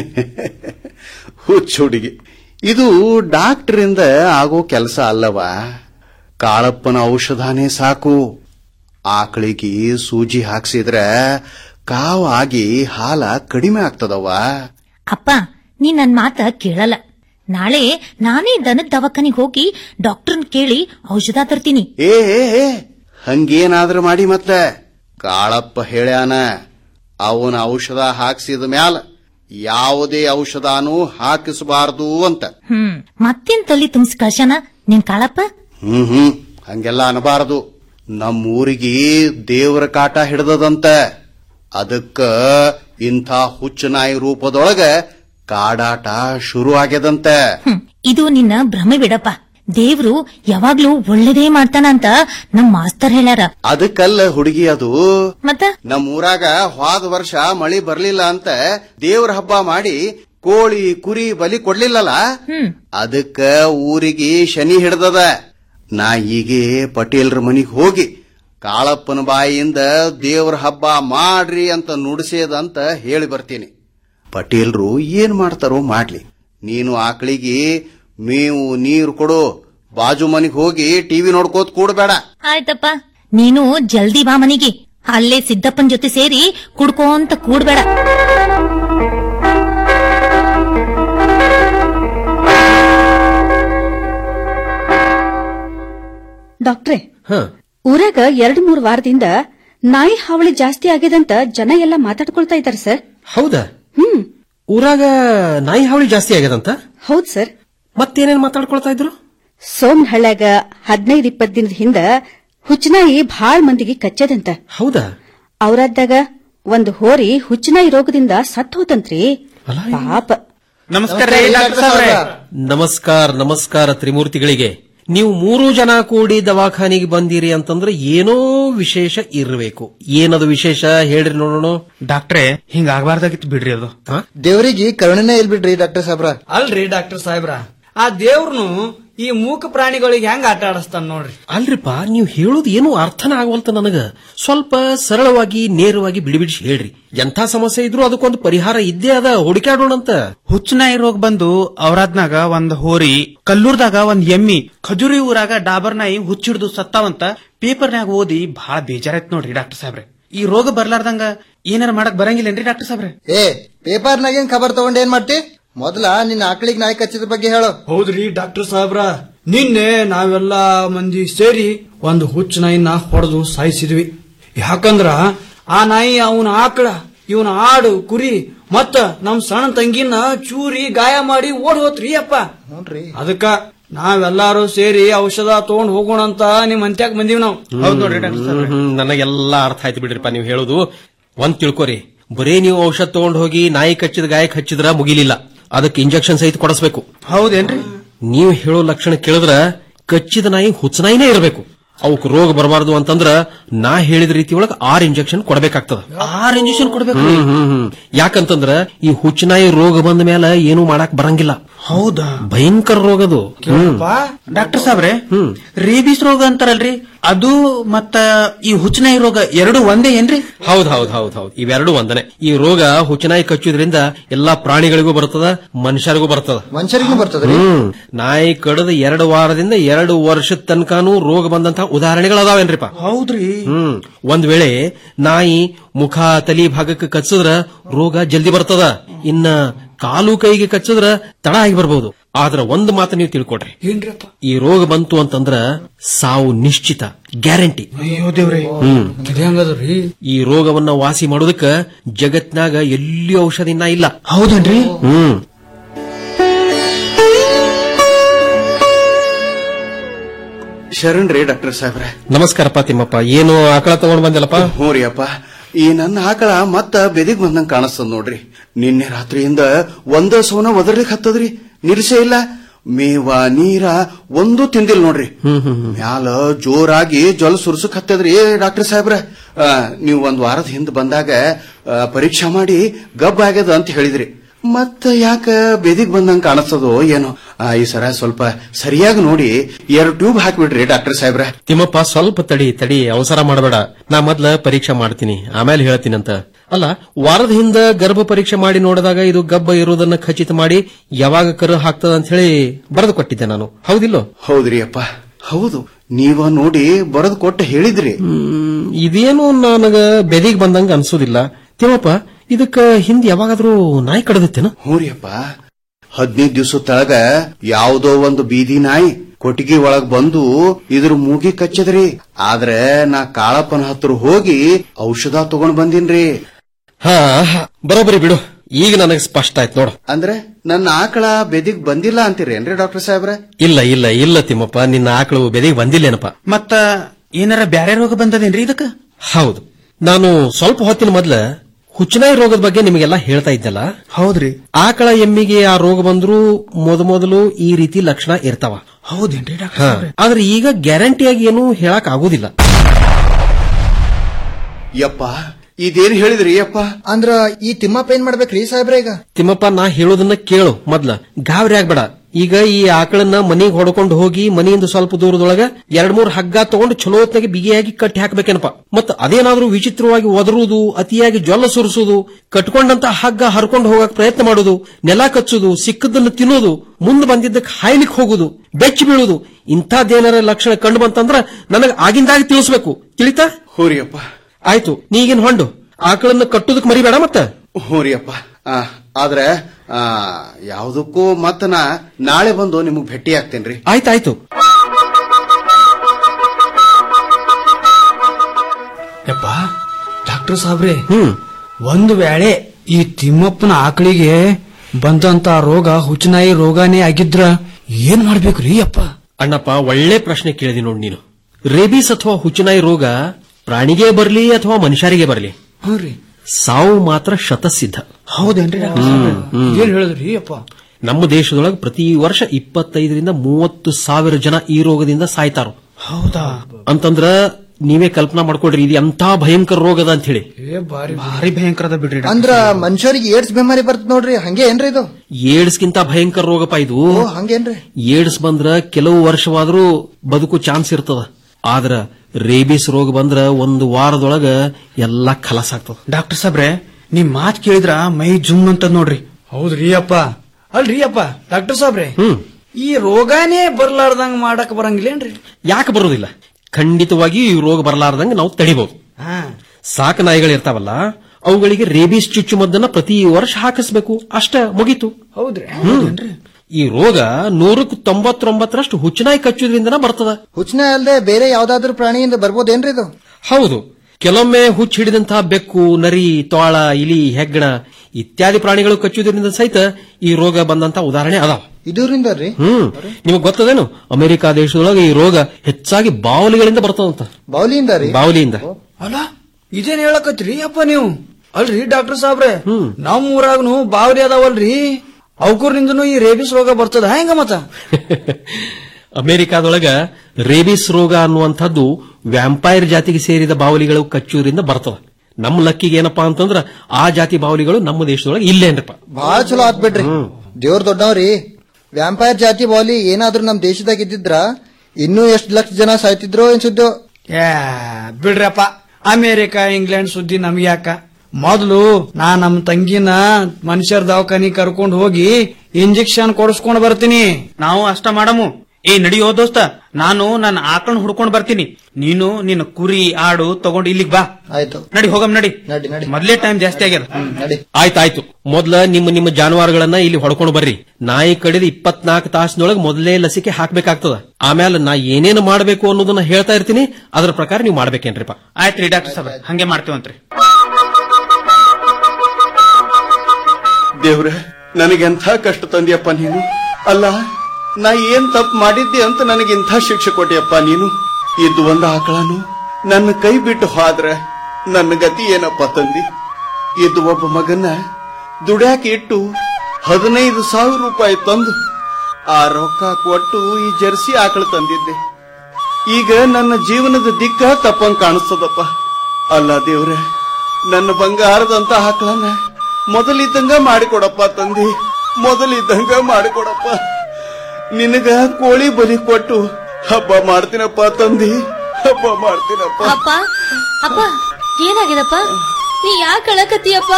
ಹುಚ್ಚ ಹುಡುಗಿ ಇದು ಡಾಕ್ಟರಿಂದ ಆಗೋ ಕೆಲಸ ಅಲ್ಲವಾ ಕಾಳಪ್ಪನ ಔಷಧಾನೇ ಸಾಕು ಆಕಳಿಗೆ ಸೂಜಿ ಹಾಕ್ಸಿದ್ರ ಕಾವಾಗಿ ಹಾಲ ಕಡಿಮೆ ಆಗ್ತದವ್ವ ಅಪ್ಪ ನೀ ನನ್ ಮಾತ ಕೇಳಲ್ಲ ನಾಳೆ ನಾನೇ ದನದ ದವಾಖಾನಿಗೆ ಹೋಗಿ ಡಾಕ್ಟರ್ನ್ ಕೇಳಿ ಔಷಧ ತರ್ತೀನಿ ಏ ಏ, ಏ, ಹಂಗೇನಾದ್ರೂ ಮಾಡಿ ಮತ್ತೆ ಕಾಳಪ್ಪ ಹೇಳ್ಯಾನ ಅವನ ಔಷಧ ಹಾಕ್ಸಿದ ಮ್ಯಾಲ ಯಾವುದೇ ಔಷಧಾನೂ ಹಾಕಿಸಬಾರದು ಅಂತ ಹ್ಮ್ ಮತ್ತೇನ್ ತಲಿ ತುಂಬಿಸ್ ಕಳ್ಸನ ನಿನ್ ಕಾಳಪ್ಪ ಹ್ಮ್ ಹ್ಮ್ ಹಂಗೆಲ್ಲ ಅನಬಾರದು ನಮ್ಮೂರಿಗೆ ದೇವರ ಕಾಟ ಹಿಡ್ದದಂತ ಅದಕ್ಕ ಇಂಥ ಹುಚ್ಚು ನಾಯಿ ರೂಪದೊಳಗ ಕಾಡಾಟ ಶುರು ಆಗ್ಯದಂತ ಹ್ಮ್ ಇದು ನಿನ್ನ ಭ್ರಮೆ ಬಿಡಪ್ಪ ದೇವ್ರು ಯಾವಾಗ್ಲೂ ಒಳ್ಳೇದೇ ಮಾಡ್ತಾನ ಅಂತ ನಮ್ ಮಾಸ್ತರ್ ಹೇಳ್ಯಾರ ಅದಕ್ಕಲ್ಲ ಹುಡುಗಿ ಅದು ಮತ್ತ ನಮ್ಮ ಊರಾಗ ಹೋದ ವರ್ಷ ಮಳಿ ಬರ್ಲಿಲ್ಲ ಅಂತ ದೇವ್ರ ಹಬ್ಬ ಮಾಡಿ ಕೋಳಿ ಕುರಿ ಬಲಿ ಕೊಡ್ಲಿಲ್ಲಲ್ಲ ಅದಕ್ಕ ಊರಿಗೆ ಶನಿ ಹಿಡ್ದದ ನಾ ಹೀಗೆ ಪಟೇಲ್ರ ಮನಿಗ್ ಹೋಗಿ ಕಾಳಪ್ಪನ ಬಾಯಿಯಿಂದ ದೇವ್ರ ಹಬ್ಬ ಮಾಡ್ರಿ ಅಂತ ನುಡಿಸೇದಂತ ಹೇಳಿ ಬರ್ತೀನಿ ಪಟೇಲ್ರು ಏನ್ ಮಾಡ್ತಾರೋ ಮಾಡ್ಲಿ ನೀನು ಆಕಳಿಗೆ ಮೇವು ನೀರು ಕೊಡು ಬಾಜು ಮನಿಗ್ ಹೋಗಿ ಟಿವಿ ನೋಡ್ಕೋತ್ ಕೂಡಬೇಡ ಆಯ್ತಪ್ಪ ನೀನು ಜಲ್ದಿ ಬಾ ಮನಿಗೆ ಅಲ್ಲೇ ಸಿದ್ದಪ್ಪನ್ ಜೊತೆ ಸೇರಿ ಕುಡ್ಕೋಂತ ಕೂಡ್ಬೇಡ ಡಾಕ್ಟ್ರೆ ಊರಾಗ ಎರಡ್ ಮೂರ್ ವಾರದಿಂದ ನಾಯಿ ಹಾವಳಿ ಜಾಸ್ತಿ ಆಗ್ಯದಂತ ಜನ ಎಲ್ಲ ಮಾತಾಡ್ಕೊಳ್ತಾ ಇದ್ದಾರೆ ಸರ್ ಹೌದಾ ಹ್ಮ್ ಊರಾಗ ನಾಯಿ ಹಾವಳಿ ಜಾಸ್ತಿ ಆಗ್ಯದಂತ ಹೌದ್ ಸರ್ ಮತ್ತೇನೇನ್ ಮಾತಾಡ್ಕೊಳ್ತಾ ಇದ್ರು ಸೋಮನಹಳ್ಳ್ಯಾಗ ಹದಿನೈದು ಇಪ್ಪತ್ ದಿನದ ಹಿಂದ ಹುಚ್ಚನಾಯಿ ಭಾಳ ಮಂದಿಗೆ ಕಚ್ಚದಂತ ಹೌದಾ ಅವ್ರದ್ದಾಗ ಒಂದು ಹೋರಿ ಹುಚ್ಚನಾಯಿ ರೋಗದಿಂದ ಸತ್ ಹೋತಂತ್ರಿ ಪಾಪ ನಮಸ್ಕಾರ ರೀ ಡಾಕ್ಟರ್ ಸಾವ್ರೆ ನಮಸ್ಕಾರ ನಮಸ್ಕಾರ ತ್ರಿಮೂರ್ತಿಗಳಿಗೆ ನೀವು ಮೂರು ಜನ ಕೂಡಿ ದವಾಖಾನಿಗೆ ಬಂದಿರಿ ಅಂತಂದ್ರೆ ಏನೋ ವಿಶೇಷ ಇರಬೇಕು ಏನದು ವಿಶೇಷ ಹೇಳ್ರಿ ನೋಡೋಣ ಡಾಕ್ಟ್ರೆ ಹಿಂಗ ಆಗ್ಬಾರ್ದಾಗಿತ್ತು ಬಿಡ್ರಿ ಅದು ದೇವರಿಗೆ ಕರುಣೆನೇ ಇಲ್ ಬಿಡ್ರಿ ಡಾಕ್ಟರ್ ಸಾಬ್ರ ಅಲ್ರಿ ಡಾಕ್ಟರ್ ಸಾಹೇಬ್ರ ಆ ದೇವ್ರನು ಈ ಮೂಕ ಪ್ರಾಣಿಗಳಿಗೆ ಹೆಂಗ್ ಆಟ ಆಡಿಸ್ತಾನ ನೋಡ್ರಿ ಅಲ್ರಿಪ್ಪ ನೀವು ಹೇಳೋದು ಏನು ಅರ್ಥನ ಆಗವಲ್ತ ನನಗ ಸ್ವಲ್ಪ ಸರಳವಾಗಿ ನೇರವಾಗಿ ಬಿಡಿಬಿಡಿಸಿ ಹೇಳ್ರಿ ಎಂಥ ಸಮಸ್ಯೆ ಇದ್ರೂ ಅದಕ್ಕೊಂದು ಪರಿಹಾರ ಇದ್ದೇ ಅದ ಹುಡುಕಾಡೋಣಂತ ಹುಚ್ಚನಾಯಿ ರೋಗ ಬಂದು ಔರಾದ್ನಾಗ ಒಂದ್ ಹೋರಿ ಕಲ್ಲೂರ್ದಾಗ ಒಂದ್ ಎಮ್ಮಿ ಖಜೂರಿ ಊರಾಗ ಡಾಬರ್ ನಾಯಿ ಹುಚ್ಚಿಡ್ದು ಸತ್ತಾವಂತ ಪೇಪರ್ನ್ಯಾಗ ಓದಿ ಬಹಳ ಬೇಜಾರಾಯ್ತು ನೋಡ್ರಿ ಡಾಕ್ಟರ್ ಸಾಹೇಬ್ರೆ ಈ ರೋಗ ಬರ್ಲಾರ್ದಂಗ ಏನಾರ ಮಾಡಕ್ ಬರಂಗಿಲ್ಲೇನ್ರಿ ಡಾಕ್ಟರ್ ಸಾಹೇಬ್ರೆ ಏ ಪೇಪರ್ನಾಗೇನ್ ಖಬರ್ ತಗೊಂಡ್ ಏನ್ ಮಾಡ್ತಿ ಮೊದಲ ನಿನ್ನ ಆಕಳಿಗೆ ನಾಯಿ ಕಚ್ಚಿದ ಬಗ್ಗೆ ಹೇಳು ಹೌದ್ರಿ ಡಾಕ್ಟರ್ ಸಾಹೇಬ್ರ ನಿನ್ನೆ ನಾವೆಲ್ಲಾ ಮಂದಿ ಸೇರಿ ಒಂದು ಹುಚ್ಚ ನಾಯಿನ ಹೊಡೆದು ಸಾಯಿಸಿದ್ವಿ ಯಾಕಂದ್ರ ಆ ನಾಯಿ ಅವನ ಆಕಳ ಇವನ ಆಡು ಕುರಿ ಮತ್ತ ನಮ್ ಸಣ್ಣ ತಂಗಿನ ಚೂರಿ ಗಾಯ ಮಾಡಿ ಓಡ್ ಹೋತ್ರಿ ಅಪ್ಪ ಅದಕ್ಕ ನಾವೆಲ್ಲಾರು ಸೇರಿ ಔಷಧ ತಗೊಂಡ್ ಹೋಗೋಣ ಅಂತ ನಿಮ್ ಅಂತ್ಯಾಕ್ ಬಂದೀವಿ ನಾವು ಹೌದ್ ನೋಡ್ರಿ ಡಾಕ್ಟರ್ ಸಾಹೇಬ್ರೆ. ಹ್ಮ್, ನನಗೆಲ್ಲ ಅರ್ಥ ಆಯ್ತು ಬಿಡ್ರಿಪ್ಪ ನೀವು ಹೇಳೋದು ಒಂದ್ ತಿಳ್ಕೊರಿ ಬರೀ ನೀವು ಔಷಧ ತಗೊಂಡ್ ಹೋಗಿ ನಾಯಿ ಕಚ್ಚಿದ ಗಾಯಕ್ಕೆ ಹಚ್ಚಿದ್ರ ಮುಗಿಲಿಲ್ಲ ಅದಕ್ಕೆ ಇಂಜೆಕ್ಷನ್ ಸಹಿತ ಕೊಡಿಸ್ಬೇಕು ಹೌದೇನ್ರಿ ನೀವು ಹೇಳೋ ಲಕ್ಷಣ ಕೇಳಿದ್ರ ಕಚ್ಚಿದ ನಾಯಿ ಹುಚ್ಚ ನಾಯಿನೇ ಇರಬೇಕು ಅವಕ್ ರೋಗ ಬರಬಾರದು ಅಂತಂದ್ರ ನಾ ಹೇಳಿದ ರೀತಿ ಒಳಗ ಆರ್ ಇಂಜೆಕ್ಷನ್ ಕೊಡಬೇಕಾಗ್ತದ ಆರ್ ಇಂಜೆಕ್ಷನ್ ಕೊಡ್ಬೇಕು ಹ್ಮ್ ಹ್ಮ್ ಹ್ಮ್ ಯಾಕಂತಂದ್ರ ಈ ಹುಚ್ಚನಾಯಿ ರೋಗ ಬಂದ ಮೇಲೆ ಏನು ಮಾಡಾಕ್ ಬರಂಗಿಲ್ಲ ಹೌದಾ ಭಯಂಕರ ರೋಗ ಅದು ಹ್ಮ್ ಡಾಕ್ಟರ್ ಸಾಬ್ರೆ ರೇಬಿಸ್ ರೋಗ ಅಂತಾರಲ್ರಿ ಅದು ಮತ್ತ ಈ ಹುಚ್ಚನಾಯಿ ರೋಗ ಎರಡು ಒಂದೇ ಏನ್ರಿ ಹೌದ್ ಹೌದ್ ಹೌದ್ ಹೌದ್ ಇವೆರಡು ಒಂದನೆ ಈ ರೋಗ ಹುಚ್ಚನಾಯಿ ಕಚ್ಚುದ್ರಿಂದ ಎಲ್ಲಾ ಪ್ರಾಣಿಗಳಿಗೂ ಬರ್ತದ ಮನುಷ್ಯರಿಗೂ ಬರ್ತದ ಮನುಷ್ಯರಿಗೂ ಬರ್ತದ್ರಿ ಹ್ಮ್ ನಾಯಿ ಕಡದ ಎರಡು ವಾರದಿಂದ ಎರಡು ವರ್ಷದ ತನಕನೂ ರೋಗ ಬಂದಂತಹ ಉದಾಹರಣೆಗಳು ಅದಾವೇನ್ರಿಪ್ಪ ಹೌದ್ರಿ ಹ್ಮ್ ಒಂದ್ ವೇಳೆ ನಾಯಿ ಮುಖ ತಲಿ ಭಾಗಕ್ಕೆ ಕಚ್ಚದ್ರ ರೋಗ ಜಲ್ದಿ ಬರ್ತದ ಇನ್ನ ಕಾಲು ಕೈಗೆ ಕಚ್ಚದ್ರ ತಡ ಆಗಿ ಬರ್ಬಹುದು ಆದ್ರ ಒಂದ್ ಮಾತು ನೀವು ತಿಳ್ಕೊಡ್ರಿ ಏನ್ರಪ್ಪ ಈ ರೋಗ ಬಂತು ಅಂತಂದ್ರ ಸಾವು ನಿಶ್ಚಿತ ಗ್ಯಾರಂಟಿ ಅಯ್ಯೋ ದೇವ್ರಿ ಹ್ಮ್ ಇದು ಹೆಂಗದ್ರಿ ಈ ರೋಗವನ್ನ ವಾಸಿ ಮಾಡೋದಕ್ಕ ಜಗತ್ನಾಗ ಎಲ್ಲಿಯೂ ಔಷಧಿ ಇನ್ನ ಇಲ್ಲ ಹೌದೇನ್ರಿ ಹ್ಮ್ ಶರಣ್ರಿ ಡಾಕ್ಟರ್ ಸಾಹೇಬ್ರೆ ನಮಸ್ಕಾರಪ್ಪ ತಿಮ್ಮಪ್ಪ ಏನು ಆಕಳ ತಗೊಂಡ್ ಬಂದಿಲ್ಲಪ್ಪ ಹ್ಞೂ ರೀ ಅಪ್ಪ ಈ ನನ್ನ ಆಕಳ ಮತ್ತ ಬೆದಿಗ್ ಬಂದಂಗ ಕಾಣಿಸ್ತದ ನೋಡ್ರಿ ನಿನ್ನೆ ರಾತ್ರಿಯಿಂದ ಒಂದ ಸೋನ ಒದರ್ಲಿಕ್ ಹತ್ತದ್ರಿ ನಿಲ್ಸೇ ಇಲ್ಲ ಮೇವ ನೀರ ಒಂದು ತಿಂದಿಲ್ ನೋಡ್ರಿ ಮ್ಯಾಲ ಜೋರಾಗಿ ಜೊಲ್ ಸುರ್ಸಕ್ ಹತ್ತದ್ರಿ ಡಾಕ್ಟರ್ ಸಾಹೇಬ್ರ ಆ, ನೀವು ಒಂದ್ ವಾರದ ಹಿಂದ್ ಬಂದಾಗ ಆ, ಪರೀಕ್ಷಾ ಮಾಡಿ ಗಬ್ ಆಗ್ಯದ ಅಂತ ಹೇಳಿದ್ರಿ ಮತ್ತ ಯಾಕ ಬೆದಿಗ್ ಬಂದಂಗ ಕಾಣಿಸ್ತದೋ ಏನೋ ಆ, ಈ ಸರ ಸ್ವಲ್ಪ ಸರಿಯಾಗಿ ನೋಡಿ ಎರಡು ಟ್ಯೂಬ್ ಹಾಕ್ಬಿಡ್ರಿ ಡಾಕ್ಟರ್ ಸಾಹೇಬ್ರ ತಿಮ್ಮಪ್ಪ ಸ್ವಲ್ಪ ತಡಿ ತಡಿ ಅವಸರ ಮಾಡಬೇಡ ನಾ ಮೊದ್ಲ ಪರೀಕ್ಷೆ ಮಾಡ್ತೀನಿ ಆಮೇಲೆ ಹೇಳ್ತೀನಂತ ಅಲ್ಲ ವಾರದ ಹಿಂದ ಗರ್ಭ ಪರೀಕ್ಷೆ ಮಾಡಿ ನೋಡಿದಾಗ ಇದು ಗಬ್ಬ ಇರುವುದನ್ನ ಖಚಿತ ಮಾಡಿ ಯಾವಾಗ ಕರು ಹಾಕ್ತದ ಅಂತ ಹೇಳಿ ಬರೆದು ಕೊಟ್ಟಿದ್ದೆ ನಾನು ಹೌದಿಲ್ಲೋ ಹೌದ್ರಿ ಅಪ್ಪ ಹೌದು ನೀವ ನೋಡಿ ಬರೆದು ಕೊಟ್ಟು ಹೇಳಿದ್ರಿ ಹ್ಮ್, ಇದೇನು ನನಗ ಬೆದಿಗ್ ಬಂದಂಗ ಅನ್ಸೋದಿಲ್ಲ ತಿಮ್ಮಪ್ಪ ಇದಕ್ಕ ಹಿಂದ್ ಯಾವಾಗಾದ್ರೂ ನಾಯಿ ಕಡದಿತ್ತೇನ ಹ್ಞೂರಿ ಅಪ್ಪ ಹದಿನೈದು ದಿವಸ ತಳಗ ಯಾವ್ದೋ ಒಂದು ಬೀದಿ ನಾಯಿ ಕೊಟ್ಟಿಗೆ ಒಳಗ್ ಬಂದು ಇದ್ರ ಮೂಗಿ ಕಚ್ಚದ್ರಿ ಆದ್ರೆ ನಾ ಕಾಳಪ್ಪನ ಹತ್ರ ಹೋಗಿ ಔಷಧ ತಗೊಂಡ್ ಬಂದಿನ್ರಿ ಹಾ ಬರೋಬರಿ ಬಿಡು ಈಗ ನನಗೆ ಸ್ಪಷ್ಟ ಆಯ್ತು ನೋಡು ಅಂದ್ರೆ ನನ್ನ ಆಕಳ ಬೆದಿಗ್ ಬಂದಿಲ್ಲ ಅಂತೀರೇನ್ರಿ ಡಾಕ್ಟರ್ ಸಾಹೇಬ್ರ ಇಲ್ಲ ಇಲ್ಲ ಇಲ್ಲ ತಿಮ್ಮಪ್ಪ ನಿನ್ನ ಆಕಳು ಬೆದಿಗೆ ಬಂದಿಲ್ಲೇನಪ್ಪ ಮತ್ತ ಏನಾರ ಬ್ಯಾರೆ ರೋಗ ಬಂದದೇನ್ರಿ ಇದಕ್ಕ ಹೌದು ನಾನು ಸ್ವಲ್ಪ ಹೊತ್ತಿನ ಮೊದ್ಲ ಹುಚ್ಚನಾಯಿ ರೋಗದ ಬಗ್ಗೆ ನಿಮಗೆಲ್ಲ ಹೇಳ್ತಾ ಇದ್ದಲ್ಲ ಹೌದ್ರಿ ಆಕಳ ಎಮ್ಮಿಗೆ ಆ ರೋಗ ಬಂದ್ರೂ ಮೊದಮೊದಲು ಈ ರೀತಿ ಲಕ್ಷಣ ಇರ್ತಾವ ಹೌದೇನ್ರಿ ಡಾಕ್ಟರ್ ಹಾ. ಆದ್ರೆ ಈಗ ಗ್ಯಾರಂಟಿಯಾಗಿ ಏನು ಹೇಳಕ್ ಆಗುದಿಲ್ಲ ಯಪ್ಪ ಇದೇನ್ ಹೇಳಿದ್ರಿ ಯಪ್ಪ ಅಂದ್ರ ಈ ತಿಮ್ಮಪ್ಪ ಏನ್ ಮಾಡ್ಬೇಕ್ರಿ ಸಾಹೇಬ್ರ ಈಗ ತಿಮ್ಮಪ್ಪ ನಾ ಹೇಳೋದನ್ನ ಕೇಳು ಮೊದ್ಲ ಗಾಬರಿ ಆಗ್ಬೇಡ ಈಗ ಈ ಆಕಳನ್ನ ಮನಿಗ್ ಹೊಡ್ಕೊಂಡು ಹೋಗಿ ಮನೆಯಿಂದ ಸ್ವಲ್ಪ ದೂರದೊಳಗ ಎರಡ್ ಮೂರ್ ಹಗ್ಗ ತಗೊಂಡು ಚಲೋ ಹೊತ್ನಾಗೆ ಬಿಗಿಯಾಗಿ ಕಟ್ಟಿ ಹಾಕ್ಬೇಕೇನಪ್ಪ ಮತ್ತ ಅದೇನಾದ್ರೂ ವಿಚಿತ್ರವಾಗಿ ಒದರುವುದು ಅತಿಯಾಗಿ ಜ್ವಲ ಸುರಿಸುವುದು ಕಟ್ಕೊಂಡಂತ ಹಗ್ಗ ಹರ್ಕೊಂಡು ಹೋಗಕ್ ಪ್ರಯತ್ನ ಮಾಡುದು ನೆಲ ಕಚ್ಚುದು ಸಿಕ್ಕದನ್ನ ತಿನ್ನೋದು ಮುಂದೆ ಬಂದಿದ್ದಕ್ಕೆ ಹಾಯ್ಲಿಕ್ ಹೋಗುದು ಬೆಚ್ಚಿ ಬೀಳುದು ಇಂಥದ್ದೇನಾರ ಲಕ್ಷಣ ಕಂಡು ಬಂತಂದ್ರ ನನಗ ಆಗಿಂದಾಗ ತಿಳಿಸ್ಬೇಕು ತಿಳಿತಾ ಹೂರಿ ಅಪ್ಪ ಆಯ್ತು ನೀಗೇನ್ ಹೊಂಡು ಆಕಳನ್ನ ಕಟ್ಟುದಕ್ ಮರಿಬೇಡ ಮತ್ತ ಹೂರಿ ಅಪ್ಪ ಆ, ಆದ್ರೆ ಆ, ಯಾವ್ದಕ್ಕೂ ಮತ್ತ ನಾ ನಾಳೆ ಬಂದು ನಿಮಗ್ ಭೇಟಿ ಆಗ್ತೇನ್ರಿ ಆಯ್ತಾಯ್ತು ಯಪ್ಪ ಡಾಕ್ಟರ್ ಸಾಬ್ರೆ ಹ್ಮ್ ಒಂದು ವೇಳೆ ಈ ತಿಮ್ಮಪ್ಪನ ಆಕಳಿಗೆ ಬಂದಂತ ರೋಗ ಹುಚ್ಚನಾಯಿ ರೋಗನೇ ಆಗಿದ್ರ ಏನ್ ಮಾಡ್ಬೇಕ್ರಿ ಅಪ್ಪ ಅಣ್ಣಪ್ಪ ಒಳ್ಳೆ ಪ್ರಶ್ನೆ ಕೇಳಿದಿ ನೋಡಿ ನೀನು ರೇಬೀಸ್ ಅಥವಾ ಹುಚ್ಚುನಾಯಿ ರೋಗ ಪ್ರಾಣಿಗೆ ಬರಲಿ ಅಥವಾ ಮನುಷ್ಯರಿಗೆ ಬರಲಿ ಹ್ಞೂ ಸಾವು ಮಾತ್ರ ಶತಸಿದ್ಧ ಹೌದೇನ್ರಿ ಡಾಕ್ಟರ್ ಸಾಬ್ರೆ? ಏನ್ ಹೇಳಿದ್ರಿ ಅಪ್ಪ ನಮ್ಮ ದೇಶದೊಳಗೆ ಪ್ರತಿ ವರ್ಷ ಇಪ್ಪತ್ತೈದರಿಂದ ಮೂವತ್ತು ಸಾವಿರ ಜನ ಈ ರೋಗದಿಂದ ಸಾಯ್ತಾರ ಹೌದಾ ಅಂತಂದ್ರ ನೀವೇ ಕಲ್ಪನಾ ಮಾಡ್ಕೊಡ್ರಿ ಇದು ಎಂತ ಭಯಂಕರ ರೋಗದ ಅಂತ ಹೇಳಿ ಏ ಬಾರಿ ಭಾರಿ ಭಯಂಕರದ ಬಿಡ್ರಿ ಅಂದ್ರ ಮನುಷ್ಯರಿಗೆ ಏಡ್ಸ್ ಬೆಮಾರಿ ಬರ್ತದ ನೋಡ್ರಿ ಹಂಗೆ ಏನ್ರಿ ಇದು ಏಡ್ಸ್ಗಿಂತ ಭಯಂಕರ ರೋಗಪ್ಪ ಇದು ಓ ಹಂಗೇನ್ರಿ ಏಡ್ಸ್ ಬಂದ್ರ ಕೆಲವು ವರ್ಷವಾದ್ರೂ ಬದುಕು ಚಾನ್ಸ್ ಇರ್ತದ ಆದ್ರ ರೇಬಿಸ್ ರೋಗ ಬಂದ್ರ ಒಂದು ವಾರದೊಳಗ ಎಲ್ಲಾ ಖಲಾಸ್ ಆಗ್ತದ ಡಾಕ್ಟರ್ ಸಾಬ್ರೆ ನಿಮ್ ಮಾತ್ ಕೇಳಿದ್ರ ಮೈ ಜುಮ್ ಅಂತ ನೋಡ್ರಿ ಹೌದ್ರಿ ಅಪ್ಪ ಅಲ್ರಿ ಅಪ್ಪ ಡಾಕ್ಟರ್ ಸಾಬ್ರೆ ಹ್ಮ್ ಈ ರೋಗಾನೇ ಬರ್ಲಾರ್ದಂಗ ಮಾಡಕ್ ಬರಂಗಿಲ್ಲೇನ್ರಿ ಯಾಕೆ ಬರೋದಿಲ್ಲ ಖಂಡಿತವಾಗಿ ಈ ರೋಗ ಬರಲಾರ್ದಂಗ ನಾವು ತಡಿಬಹುದು ಹಾ ಸಾಕು ನಾಯಿಗಳಿರ್ತಾವಲ್ಲ ಅವುಗಳಿಗೆ ರೇಬಿಸ್ ಚುಚ್ಚುಮದ್ದನ್ನ ಪ್ರತಿ ವರ್ಷ ಹಾಕಿಸ್ಬೇಕು ಅಷ್ಟ ಮುಗೀತು ಹೌದ್ರಿ ಹ್ಮ್. ಈ ರೋಗ ನೂರಕ್ಕೆ ತೊಂಬತ್ತೊಂಬತ್ತರಷ್ಟು ಹುಚ್ಚನಾಯಿ ಕಚ್ಚುದ್ರಿಂದನ ಬರ್ತದ ಹುಚ್ಚನ ಅಲ್ದೆ ಬೇರೆ ಯಾವ್ದಾದ್ರು ಪ್ರಾಣಿಯಿಂದ ಬರ್ಬೋದೇನ್ರಿ ಇದು ಹೌದು ಕೆಲವೊಮ್ಮೆ ಹುಚ್ಚು ಹಿಡಿದಂತಹ ಬೆಕ್ಕು ನರಿ ತೋಳ ಇಲಿ ಹೆಗ್ಗಣ ಇತ್ಯಾದಿ ಪ್ರಾಣಿಗಳು ಕಚ್ಚುವುದರಿಂದ ಸಹಿತ ಈ ರೋಗ ಬಂದಂತ ಉದಾಹರಣೆ ಅದಾವ ಇದರಿಂದ ರೀ ಹ್ಮ್ ನಿಮಗ್ ಗೊತ್ತದೇನು ಅಮೆರಿಕ ದೇಶದೊಳಗೆ ಈ ರೋಗ ಹೆಚ್ಚಾಗಿ ಬಾವಲಿಗಳಿಂದ ಬರ್ತದಂತ ಬಾವಲಿಯಿಂದ ರೀ ಬಾವಲಿಯಿಂದ ಅಲ್ಲ ಇದೇನ್ ಹೇಳಕತ್ರಿ ಅಪ್ಪ ನೀವು ಅಲ್ರಿ ಡಾಕ್ಟರ್ ಸಾಬ್ರೆ ನಮ್ ಊರಾಗನು ಬಾವ್ರಿ ಅದಾವಲ್ರಿ ಅವಕೂರ್ನಿಂದನು ಈ ರೇಬಿಸ್ ರೋಗ ಬರ್ತದ ಹೆಂಗ ಮತ್ತ ಅಮೆರಿಕಾದೊಳಗ ರೇಬಿಸ್ ರೋಗ ಅನ್ನುವಂಥದ್ದು ವ್ಯಾಂಪೈರ್ ಜಾತಿಗೆ ಸೇರಿದ ಬಾವಲಿಗಳು ಕಚ್ಚುವುದರಿಂದ ಬರ್ತದ ನಮ್ಮ ಲಕ್ಕಿಗೆ ಏನಪ್ಪಾ ಅಂತಂದ್ರ ಆ ಜಾತಿ ಬಾವಲಿಗಳು ನಮ್ಮ ದೇಶದೊಳಗೆ ಇಲ್ಲೇನ್ರಪ್ಪ ಬಾಳ ಚಲೋ ಆತ್ ಬಿಡ್ರಿ ದೇವ್ರ ದೊಡ್ಡವ್ರಿ ವ್ಯಾಂಪೈರ್ ಜಾತಿ ಬಾಲಿ ಏನಾದ್ರೂ ನಮ್ ದೇಶದಾಗ ಇದ್ದಿದ್ರ ಇನ್ನೂ ಎಷ್ಟ್ ಲಕ್ಷ ಜನ ಸಾಯ್ತಿದ್ರು ಅನ್ಸುದ್ದು ಏ ಬಿಡ್ರಪ್ಪ ಅಮೇರಿಕ ಇಂಗ್ಲೆಂಡ್ ಸುದ್ದಿ ನಮ್ಗೆ ಯಾಕ ಮೊದಲು ನಾ ನಮ್ ತಂಗಿನ ಮನುಷ್ಯರ ದವಾಖಾನಿ ಕರ್ಕೊಂಡು ಹೋಗಿ ಇಂಜೆಕ್ಷನ್ ಕೊಡಿಸ್ಕೊಂಡ್ ಬರ್ತೀನಿ ನಾವು ಅಷ್ಟ ಮಾಡಮು ಏ ನಡಿಯೋ ದೋಸ್ತ ನಾನು ನನ್ನ ಆಕಳನ್ನ ಹುಡ್ಕೊಂಡ್ ಬರ್ತೀನಿ ನೀನು ನಿನ್ನ ಕುರಿ ಆಡು ತಗೊಂಡು ಇಲ್ಲಿಗೆ ಬಾ ಆಯ್ತು ನಡಿ ಹೋಗಮ್ ನಡಿ ನಡಿ ನಡಿ ಮೊದ್ಲೇ ಟೈಮ್ ಜಾಸ್ತಿ ಆಗ್ಯದ ನಡಿ ಆಯ್ತಾಯ್ತು ಮೊದ್ಲ ನಿಮ್ಮ ನಿಮ್ಮ ಜಾನುವಾರುಗಳನ್ನ ಇಲ್ಲಿ ಹೊಡ್ಕೊಂಡು ಬರ್ರಿ ನಾಯಿ ಕಡಿದ ಇಪ್ಪತ್ನಾಲ್ಕು ತಾಸಿನೊಳಗೆ ಮೊದಲೇ ಲಸಿಕೆ ಹಾಕ್ಬೇಕಾಗ್ತದ ಆಮೇಲೆ ನಾ ಏನೇನು ಮಾಡಬೇಕು ಅನ್ನೋದನ್ನ ಹೇಳ್ತಾ ಇರ್ತೀನಿ ಅದ್ರ ಪ್ರಕಾರ ನೀವು ಮಾಡ್ಬೇಕೇನ್ರಿಪ್ಪ ಆಯ್ತ್ರಿ ಡಾಕ್ಟರ್ ಸಾಹೇಬ್ ಹಂಗೆ ಮಾಡ್ತೀವಂತ್ರಿ ದೇವ್ರೆ ನನಗೆಂಥ ಕಷ್ಟ ತಂದಿಯಪ್ಪ ನೀನು ಅಲ್ಲ ನಾ ಏನ್ ತಪ್ಪು ಮಾಡಿದ್ದೆ ಅಂತ ನನಗಿಂಥ ಶಿಕ್ಷೆ ಕೊಟ್ಟಿಯಪ್ಪ ನೀನು ಇದ್ದು ಒಂದ ಆಕಳನು ನನ್ನ ಕೈ ಬಿಟ್ಟು ಹೋದ್ರೆ ನನ್ನ ಗತಿ ಏನಪ್ಪ ತಂದಿ ಇದ್ದು ಒಬ್ಬ ಮಗನ ದುಡ್ಯಾಕ ಇಟ್ಟು ಹದಿನೈದು ಸಾವಿರ ರೂಪಾಯಿ ತಂದು ಆ ರೊಕ್ಕ ಕೊಟ್ಟು ಈ ಜರ್ಸಿ ಆಕಳ ತಂದಿದ್ದೆ ಈಗ ನನ್ನ ಜೀವನದ ದಿಕ್ಕ ತಪ್ಪಂಗ್ ಕಾಣಿಸ್ತದಪ್ಪ ಅಲ್ಲ ದೇವ್ರೆ ನನ್ನ ಬಂಗಾರದಂತ ಆಕಳನ್ನ ಮೊದಲಿದ್ದಂಗ ಮಾಡಿಕೊಡಪ್ಪ ತಂದಿ ಮೊದಲಿದ್ದಂಗ ಮಾಡಿಕೊಡಪ್ಪ ನಿನಗ ಕೋಳಿ ಬಲಿ ಕೊಟ್ಟು ಹಬ್ಬ ಮಾಡ್ತೀನಪ್ಪ ತಂದಿ ಹಬ್ಬ ಮಾಡ್ತೀನಪ್ಪ ಅಪ್ಪ ಅಪ್ಪ ಏನಾಗಿದಪ್ಪ ನೀ ಯಾಕೆ ಅಳಕತ್ತೀಯಪ್ಪ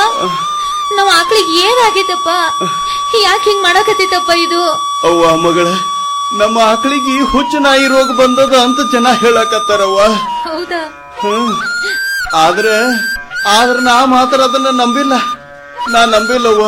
ನಾವ್ ಆಕಳಿಗೆ ಏನಾಗೈತಪ್ಪ ಯಾಕೆ ಹಿಂಗ್ ಮಾಡಕತ್ತಿತ್ತಪ್ಪ ಇದು ಅವ್ವ ಮಗಳ ನಮ್ಮ ಆಕಳಿಗೆ ಹುಚ್ಚು ನಾಯಿ ರೋಗ ಬಂದದ ಅಂತ ಜನ ಹೇಳಕತ್ತಾರವ್ವ ಹೌದಾ ಹ್ಮ್ ಆದ್ರೆ ಆದ್ರೆ ನಾ ಮಾತ್ರ ಅದನ್ನ ನಂಬಿಲ್ಲ ನಾ ನಂಬಿಲ್ಲವ್ವ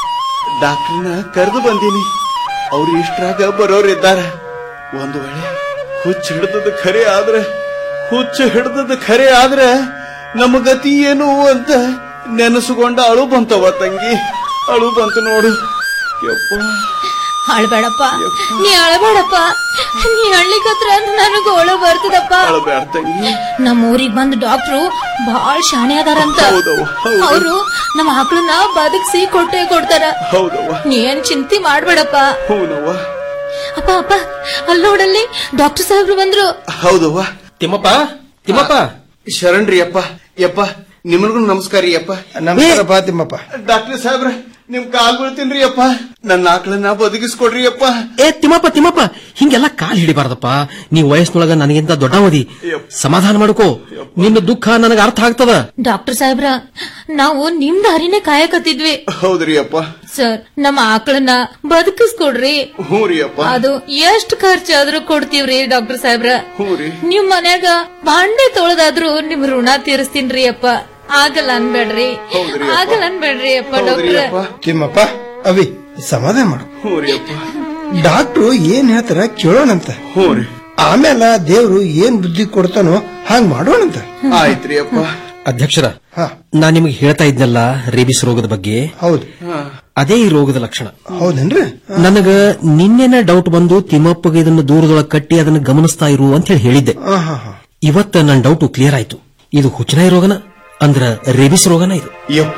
ಡಾಕ್ಟರ್ನ ಕರೆದು ಬಂದೀನಿ ಅವ್ರು ಇಷ್ಟ್ರಾಗ ಬರೋರಿದ್ದಾರೆ ಒಂದು ವೇಳೆ ಹುಚ್ಚು ಹಿಡ್ದದ ಖರೆ ಆದ್ರೆ ಹುಚ್ಚು ಹಿಡ್ದದ ಖರೆ ಆದ್ರೆ ನಮ್ಮ ಗತಿ ಏನು ಅಂತ ನೆನೆಸ್ಕೊಂಡ ಅಳು ಬಂತವ ತಂಗಿ ಅಳು ಬಂತು ನೋಡು ಯಪ್ಪ ಅಳ್ಬೇಡಪ್ಪ ನೀ ಅಳಬೇಡಪ್ಪ ನೀ ಹಳ್ಳಿಗತ್ರ ನನಗ ಒಳ ಬರ್ತದಪ್ಪ ಅಳಬೇಡ ತಂಗಿ ನಮ್ಮ ಊರಿಗ್ ಬಂದ್ ಡಾಕ್ಟ್ರು ಬಹಳ ಶಾಣೆ ಅದಾರಂತ ಹೌದವ್ವ, ಹೌದು. ಅವರು ನಮ್ಮ ಆಕಳನ್ನ ಬದುಕ್ಸಿ ಕೊಟ್ಟೆ ಕೊಡ್ತಾರ ಹೌದವ್ವ ನೀ ಏನ್ ಚಿಂತೆ ಮಾಡ್ಬೇಡಪ್ಪ ಹೌದವ್ವ ಅಪ್ಪ ಅಪ್ಪ ಅಲ್ಲಿ ನೋಡಲ್ಲಿ ಡಾಕ್ಟರ್ ಸಾಹೇಬ್ರು ಬಂದ್ರು ಹೌದವ್ವ ತಿಮ್ಮಪ್ಪ ತಿಮ್ಮಪ್ಪ ಶರಣ್ರಿ ಅಪ್ಪ ಯಪ್ಪ ನಿಮಗೂ ನಮಸ್ಕಾರ ರೀ ಅಪ್ಪ ನಮಸ್ಕಾರಪ್ಪ ತಿಮ್ಮಪ್ಪ ಡಾಕ್ಟರ್ ಸಾಹೇಬ್ರ ನಿಮ್ ಕಾಲ್ ಬೀಳ್ತೀನ್ರಿ ಅಪ್ಪ ನನ್ನ ಆಕಳನ್ನ ಬದುಕಿಸ್ಕೊಡ್ರಿ ಅಪ್ಪ ಏ ತಿಮ್ಮಪ್ಪ ತಿಮ್ಮಪ್ಪ ಹಿಂಗೆಲ್ಲ ಕಾಲ್ ಹಿಡಿಬಾರ್ದಪ್ಪ ನೀ ವಯಸ್ಸಿನೊಳಗ ನನಗಿಂತ ದೊಡ್ಡವದಿ ಸಮಾಧಾನ ಮಾಡ್ಕೋ ನಿನ್ನ ದುಃಖ ನನಗ ಅರ್ಥ ಆಗ್ತದ ಡಾಕ್ಟರ್ ಸಾಹೇಬ್ರ ನಾವು ನಿಮ್ ದಾರಿನೇ ಕಾಯಕತ್ತಿದ್ವಿ ಹೌದ್ರಿ ಅಪ್ಪ ಸರ್ ನಮ್ಮ ಆಕಳನ್ನ ಬದುಕಿಸ್ಕೊಡ್ರಿ ಹ್ಞೂ ರೀ ಅಪ್ಪ ಅದು ಎಷ್ಟ್ ಖರ್ಚಾದ್ರೂ ಕೊಡ್ತೀವ್ರಿ ಡಾಕ್ಟರ್ ಸಾಹೇಬ್ರ ಹ್ಞೂ ರೀ ನಿಮ್ ಮನ್ಯಾಗ ಬಾಂಡೆ ತೊಳೆದಾದ್ರೂ ನಿಮ್ ಋಣ ತೀರಿಸ್ತೀನ್ರಿ ಅಪ್ಪ ಆಗಲ್ಲ ಅನ್ಬೇಡ್ರಿ ಆಗಲ್ಲ ಅನ್ಬೇಡ್ರಿ ಅಪ್ಪ ಡಾಕ್ಟರ್ ತಿಮ್ಮಪ್ಪ ಅವಿ ಸಮಾಧಾನ ಮಾಡು ಹ್ಞೂ ರೀ ಅಪ್ಪ ಡಾಕ್ಟ್ರು ಏನ್ ಹೇಳ್ತಾರ ಕೇಳೋಣಂತ ಹ್ಞೂ ರೀ ಆಮೇಲೆ ದೇವ್ರು ಏನ್ ಬುದ್ಧಿ ಕೊಡ್ತಾನೋ ಹಾಂಗ್ ಮಾಡೋಣಂತ ಆಯ್ತ್ರಿ ಅಪ್ಪ ಅಧ್ಯಕ್ಷರ ನಾ ನಿಮಗೆ ಹೇಳ್ತಾ ಇದ್ನಲ್ಲ ರೇಬಿಸ್ ರೋಗದ ಬಗ್ಗೆ ಹೌದು ಅದೇ ಈ ರೋಗದ ಲಕ್ಷಣ ಹೌದೇನ್ರಿ ನನಗ ನಿನ್ನೆನ ಡೌಟ್ ಬಂದು ತಿಮ್ಮಪ್ಪಗೆ ಇದನ್ನು ದೂರದೊಳಗೆ ಕಟ್ಟಿ ಅದನ್ನು ಗಮನಿಸ್ತಾ ಇರು ಅಂತ ಹೇಳಿ ಹೇಳಿದ್ದೆ ಹಾ ಹಾ ಹಾ ಇವತ್ತ ನನ್ನ ಡೌಟ್ ಕ್ಲಿಯರ್ ಆಯ್ತು ಇದು ಹುಚ್ಚನಾಯಿ ರೋಗನ ಅಂದ್ರ ರೇಬಿಸ್ ರೋಗನ ಇದು ಯಪ್ಪ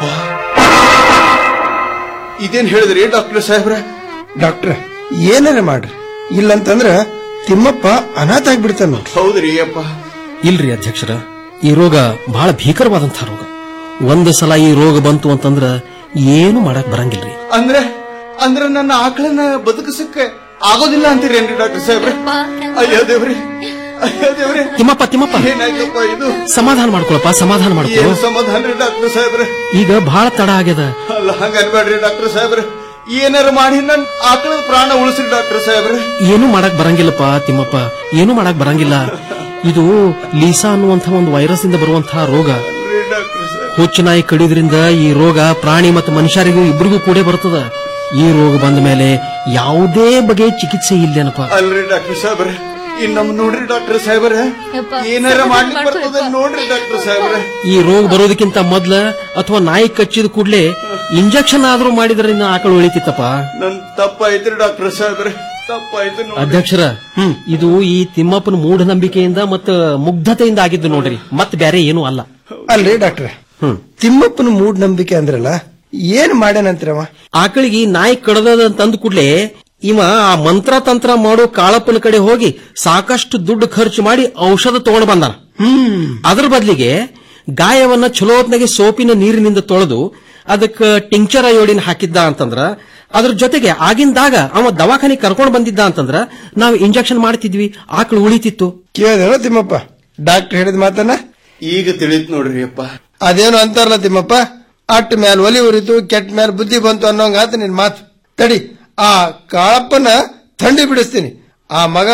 ಇದೇನ್ ಹೇಳಿದ್ರಿ ಡಾಕ್ಟರ್ ಸಾಹೇಬ್ರ ಡಾಕ್ಟ್ರ ಏನಾರ ಮಾಡ್ರಿ ಇಲ್ಲಂತಂದ್ರ ತಿಮ್ಮಪ್ಪ ಅನಾಥ ಆಗ್ಬಿಡ್ತಾನ ನೋಡ್ರಿ ಹೌದ್ರಿ ಅಪ್ಪ ಇಲ್ರಿ ಅಧ್ಯಕ್ಷರ ಈ ರೋಗ ಬಹಳ ಭೀಕರವಾದಂತಹ ರೋಗ ಒಂದು ಸಲ ಈ ರೋಗ ಬಂತು ಅಂತಂದ್ರ ಏನು ಮಾಡಕ್ ಬರಂಗಿಲ್ರಿ ಅಂದ್ರೆ ಅಂದ್ರೆ ನನ್ನ ಆಕಳನ್ನ ಬದುಕಿಸಕ್ಕೆ ಆಗೋದಿಲ್ಲ ಅಂತೀರೇನ್ರಿ ಡಾಕ್ಟರ್ ಸಾಹೇಬ್ರ ಅಯ್ಯೋ ದೇವ್ರಿ ಅಯ್ಯೋ ದೇವ್ರಿ ತಿಮ್ಮಪ್ಪ ತಿಮ್ಮಪ್ಪ ಏನಾಯ್ತಪ್ಪ ಇದು ಸಮಾಧಾನ ಮಾಡ್ಕೊಳಪ್ಪ ಸಮಾಧಾನ ಮಾಡ್ಕೊ ಏನ್ ಸಮಾಧಾನ ರೀ ಡಾಕ್ಟರ್ ಸಾಹೇಬ್ರ ಈಗ ಬಹಳ ತಡ ಆಗ್ಯದ ಅಲ್ಲ ಹಂಗ ಅನ್ಬೇಡ್ರಿ ಡಾಕ್ಟರ್ ಸಾಹೇಬ್ರ ಏನಾರ ಮಾಡಿ ನನ್ ಆಕಳದ ಪ್ರಾಣ ಉಳಿಸ್ರಿ ಡಾಕ್ಟರ್ ಸಾಹೇಬ್ರ ಏನು ಮಾಡಕ್ ಬರಂಗಿಲ್ಲಪ್ಪ ತಿಮ್ಮಪ್ಪ ಏನು ಮಾಡಕ್ ಬರಂಗಿಲ್ಲ ಇದು ಲೀಸಾ ಅನ್ನುವಂಥ ಒಂದು ವೈರಸ್ ಇಂದ ಬರುವಂತಹ ರೋಗ ಹುಚ್ಚನಾಯಿ ಕಡಿದ್ರಿಂದ ಈ ರೋಗ ಪ್ರಾಣಿ ಮತ್ತು ಮನುಷ್ಯರಿಗೂ ಇಬ್ಬರಿಗೂ ಕೂಡ ಬರ್ತದ ಈ ರೋಗ ಬಂದ ಮೇಲೆ ಯಾವುದೇ ಬಗೆಯ ಚಿಕಿತ್ಸೆ ಇಲ್ಲೇನಪ್ಪ ಅಲ್ರಿ ಡಾಕ್ಟರ್ ಸಾಹೇಬ್ರ ಇನ್ ನಮ್ ನೋಡ್ರಿ ಡಾಕ್ಟರ್ ಸಾಹೇಬ್ರ ಏನಾರ ಮಾಡ್ಲಿಕ್ಕೆ ಬರ್ತದ ನೋಡ್ರಿ ಡಾಕ್ಟರ್ ಸಾಹೇಬ್ರ ಈ ರೋಗ ಬರೋದಕ್ಕಿಂತ ಮೊದ್ಲ ಅಥವಾ ನಾಯಿ ಕಚ್ಚಿದ ಕೂಡಲೇ ಇಂಜೆಕ್ಷನ್ ಆದ್ರೂ ಮಾಡಿದ್ರೆ ಇನ್ನು ಆಕಳು ಉಳಿತಿತ್ತಪ್ಪ ನನ್ ತಪ್ಪಾಯ್ತ್ರಿ ಡಾಕ್ಟರ್ ಸಾಹೇಬ್ರ ತಪ್ಪಾಯ್ತು ನೋಡ್ರಿ ಅಧ್ಯಕ್ಷರ ಇದು ಈ ತಿಮ್ಮಪ್ಪನ ಮೂಢನಂಬಿಕೆಯಿಂದ ಮತ್ತು ಮುಗ್ಧತೆಯಿಂದ ಆಗಿದ್ದು ನೋಡ್ರಿ ಮತ್ ಬೇರೆ ಏನೂ ಅಲ್ಲ ಅಲ್ರಿ ಡಾಕ್ಟ್ರ ತಿಮ್ಮಪ್ಪನ ಮೂಢನಂಬಿಕೆ ಅಂದ್ರಲ್ಲ ಏನ್ ಮಾಡ್ಯಾನಂತೀರವ ಆಕಳಿಗೆ ನಾಯಿ ಕಡದದ ಅಂತಂದ ಕೂಡ್ಲೆ ಇವ ಆ ಮಂತ್ರ ತಂತ್ರ ಮಾಡೋ ಕಾಳಪ್ಪನ ಕಡೆ ಹೋಗಿ ಸಾಕಷ್ಟು ದುಡ್ಡು ಖರ್ಚು ಮಾಡಿ ಔಷಧ ತಗೊಂಡು ಬಂದಾನ ಅದ್ರ ಬದಲಿಗೆ ಗಾಯವನ್ನ ಚಲೋತ್ನಾಗೆ ಸೋಪಿನ ನೀರಿನಿಂದ ತೊಳೆದು ಅದಕ್ಕ ಟಿಂಕ್ಚರ್ ಅಯೋಡಿನ್ ಹಾಕಿದ್ದ ಅಂತಂದ್ರ ಅದ್ರ ಜೊತೆಗೆ ಆಗಿಂದಾಗ ಅವ ದವಾಖಾನೆ ಕರ್ಕೊಂಡು ಬಂದಿದ್ದ ಅಂತಂದ್ರ ನಾವು ಇಂಜೆಕ್ಷನ್ ಮಾಡ್ತಿದ್ವಿ ಆಕಳು ಉಳಿತಿತ್ತು ಕೇಳಿದೇನೋ ತಿಮ್ಮಪ್ಪ ಡಾಕ್ಟರ್ ಹೇಳಿದ ಮಾತನ್ನ ಈಗ ತಿಳಿತ್ ನೋಡ್ರಿ ಅಪ್ಪ ಅದೇನು ಅಂತಾರಲ್ಲ ತಿಮ್ಮಪ್ಪ ಅಟ್ ಮ್ಯಾಲ್ ಒಲಿ ಉರಿತು ಕೆಟ್ಟ ಮ್ಯಾಲ್ ಬುದ್ಧಿ ಬಂತು ಅನ್ನೋಂಗಾತ ನಿನ್ ಮಾತು ತಡಿ ಆ ಕಾಳಪ್ಪನ ಥಂಡಿ ಬಿಡಿಸ್ತೀನಿ ಆ ಮಗ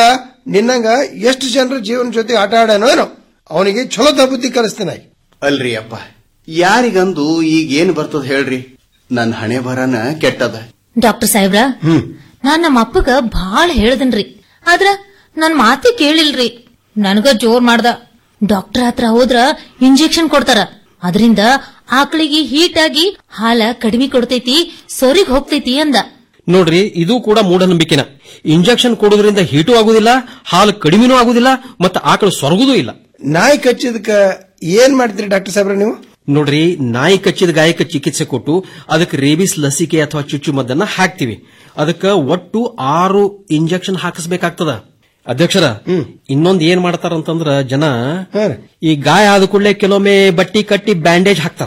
ನಿನ್ನಂಗ ಎಷ್ಟು ಜನರ ಜೀವನ ಜೊತೆ ಆಟ ಆಡನೋ ಏನೋ ಅವನಿಗೆ ಚಲೋ ಬುದ್ಧಿ ಕಲಿಸ್ತೀನಿ ಅಲ್ರಿ ಅಪ್ಪ ಯಾರಿಗಂದು ಈಗ ಏನ್ ಬರ್ತದ ಹೇಳ್ರಿ ನನ್ನ ಹಣೆ ಬರನ ಕೆಟ್ಟದ ಡಾಕ್ಟರ್ ಸಾಹೇಬ್ರ ನಾನ್ ನಮ್ಮ ಅಪ್ಪಗ ಬಾಳ ಹೇಳ್ದನ್ರಿ ಆದ್ರ ನನ್ ಮಾತೆ ಕೇಳಿಲ್ರಿ ನನಗ ಜೋರ್ ಮಾಡ್ದ ಡಾಕ್ಟರ್ ಹತ್ರ ಹೋದ್ರ ಇಂಜೆಕ್ಷನ್ ಕೊಡ್ತಾರ ಅದರಿಂದ ಆಕಳಿಗೆ ಹೀಟ್ ಆಗಿ ಹಾಲ ಕಡಿಮೆ ಕೊಡ್ತೈತಿ ಸೊರಿಗ್ ಹೋಗ್ತೈತಿ ಅಂದ ನೋಡ್ರಿ ಇದು ಕೂಡ ಮೂಢನಂಬಿಕೆನ ಇಂಜೆಕ್ಷನ್ ಕೊಡೋದ್ರಿಂದ ಹೀಟು ಆಗುದಿಲ್ಲ ಹಾಲು ಕಡಿಮೆನೂ ಆಗುದಿಲ್ಲ ಮತ್ತೆ ಆಕಳು ಸೊರಗುದೂ ಇಲ್ಲ ನಾಯಿ ಕಚ್ಚಿದಕ್ಕ ಏನ್ ಮಾಡ್ತೀರಿ ಡಾಕ್ಟರ್ ಸಾಹೇಬ್ರ ನೀವು ನೋಡ್ರಿ ನಾಯಿ ಕಚ್ಚಿದ ಗಾಯಕ್ಕೆ ಚಿಕಿತ್ಸೆ ಕೊಟ್ಟು ಅದಕ್ಕೆ ರೇಬಿಸ್ ಲಸಿಕೆ ಅಥವಾ ಚುಚ್ಚುಮದ್ದನ್ನ ಹಾಕ್ತಿವಿ ಅದಕ್ಕೆ ಒಟ್ಟು ಆರು ಇಂಜೆಕ್ಷನ್ ಹಾಕಿಸ್ಬೇಕಾಗ್ತದ ಅಧ್ಯಕ್ಷರ ಇನ್ನೊಂದ್ ಏನ್ ಮಾಡ್ತಾರಂತಂದ್ರ ಜನ ಈ ಗಾಯ ಆದ ಕೂಡಲೇ ಕೆಲವೊಮ್ಮೆ ಬಟ್ಟಿ ಕಟ್ಟಿ ಬ್ಯಾಂಡೇಜ್ ಹಾಕ್ತಾರ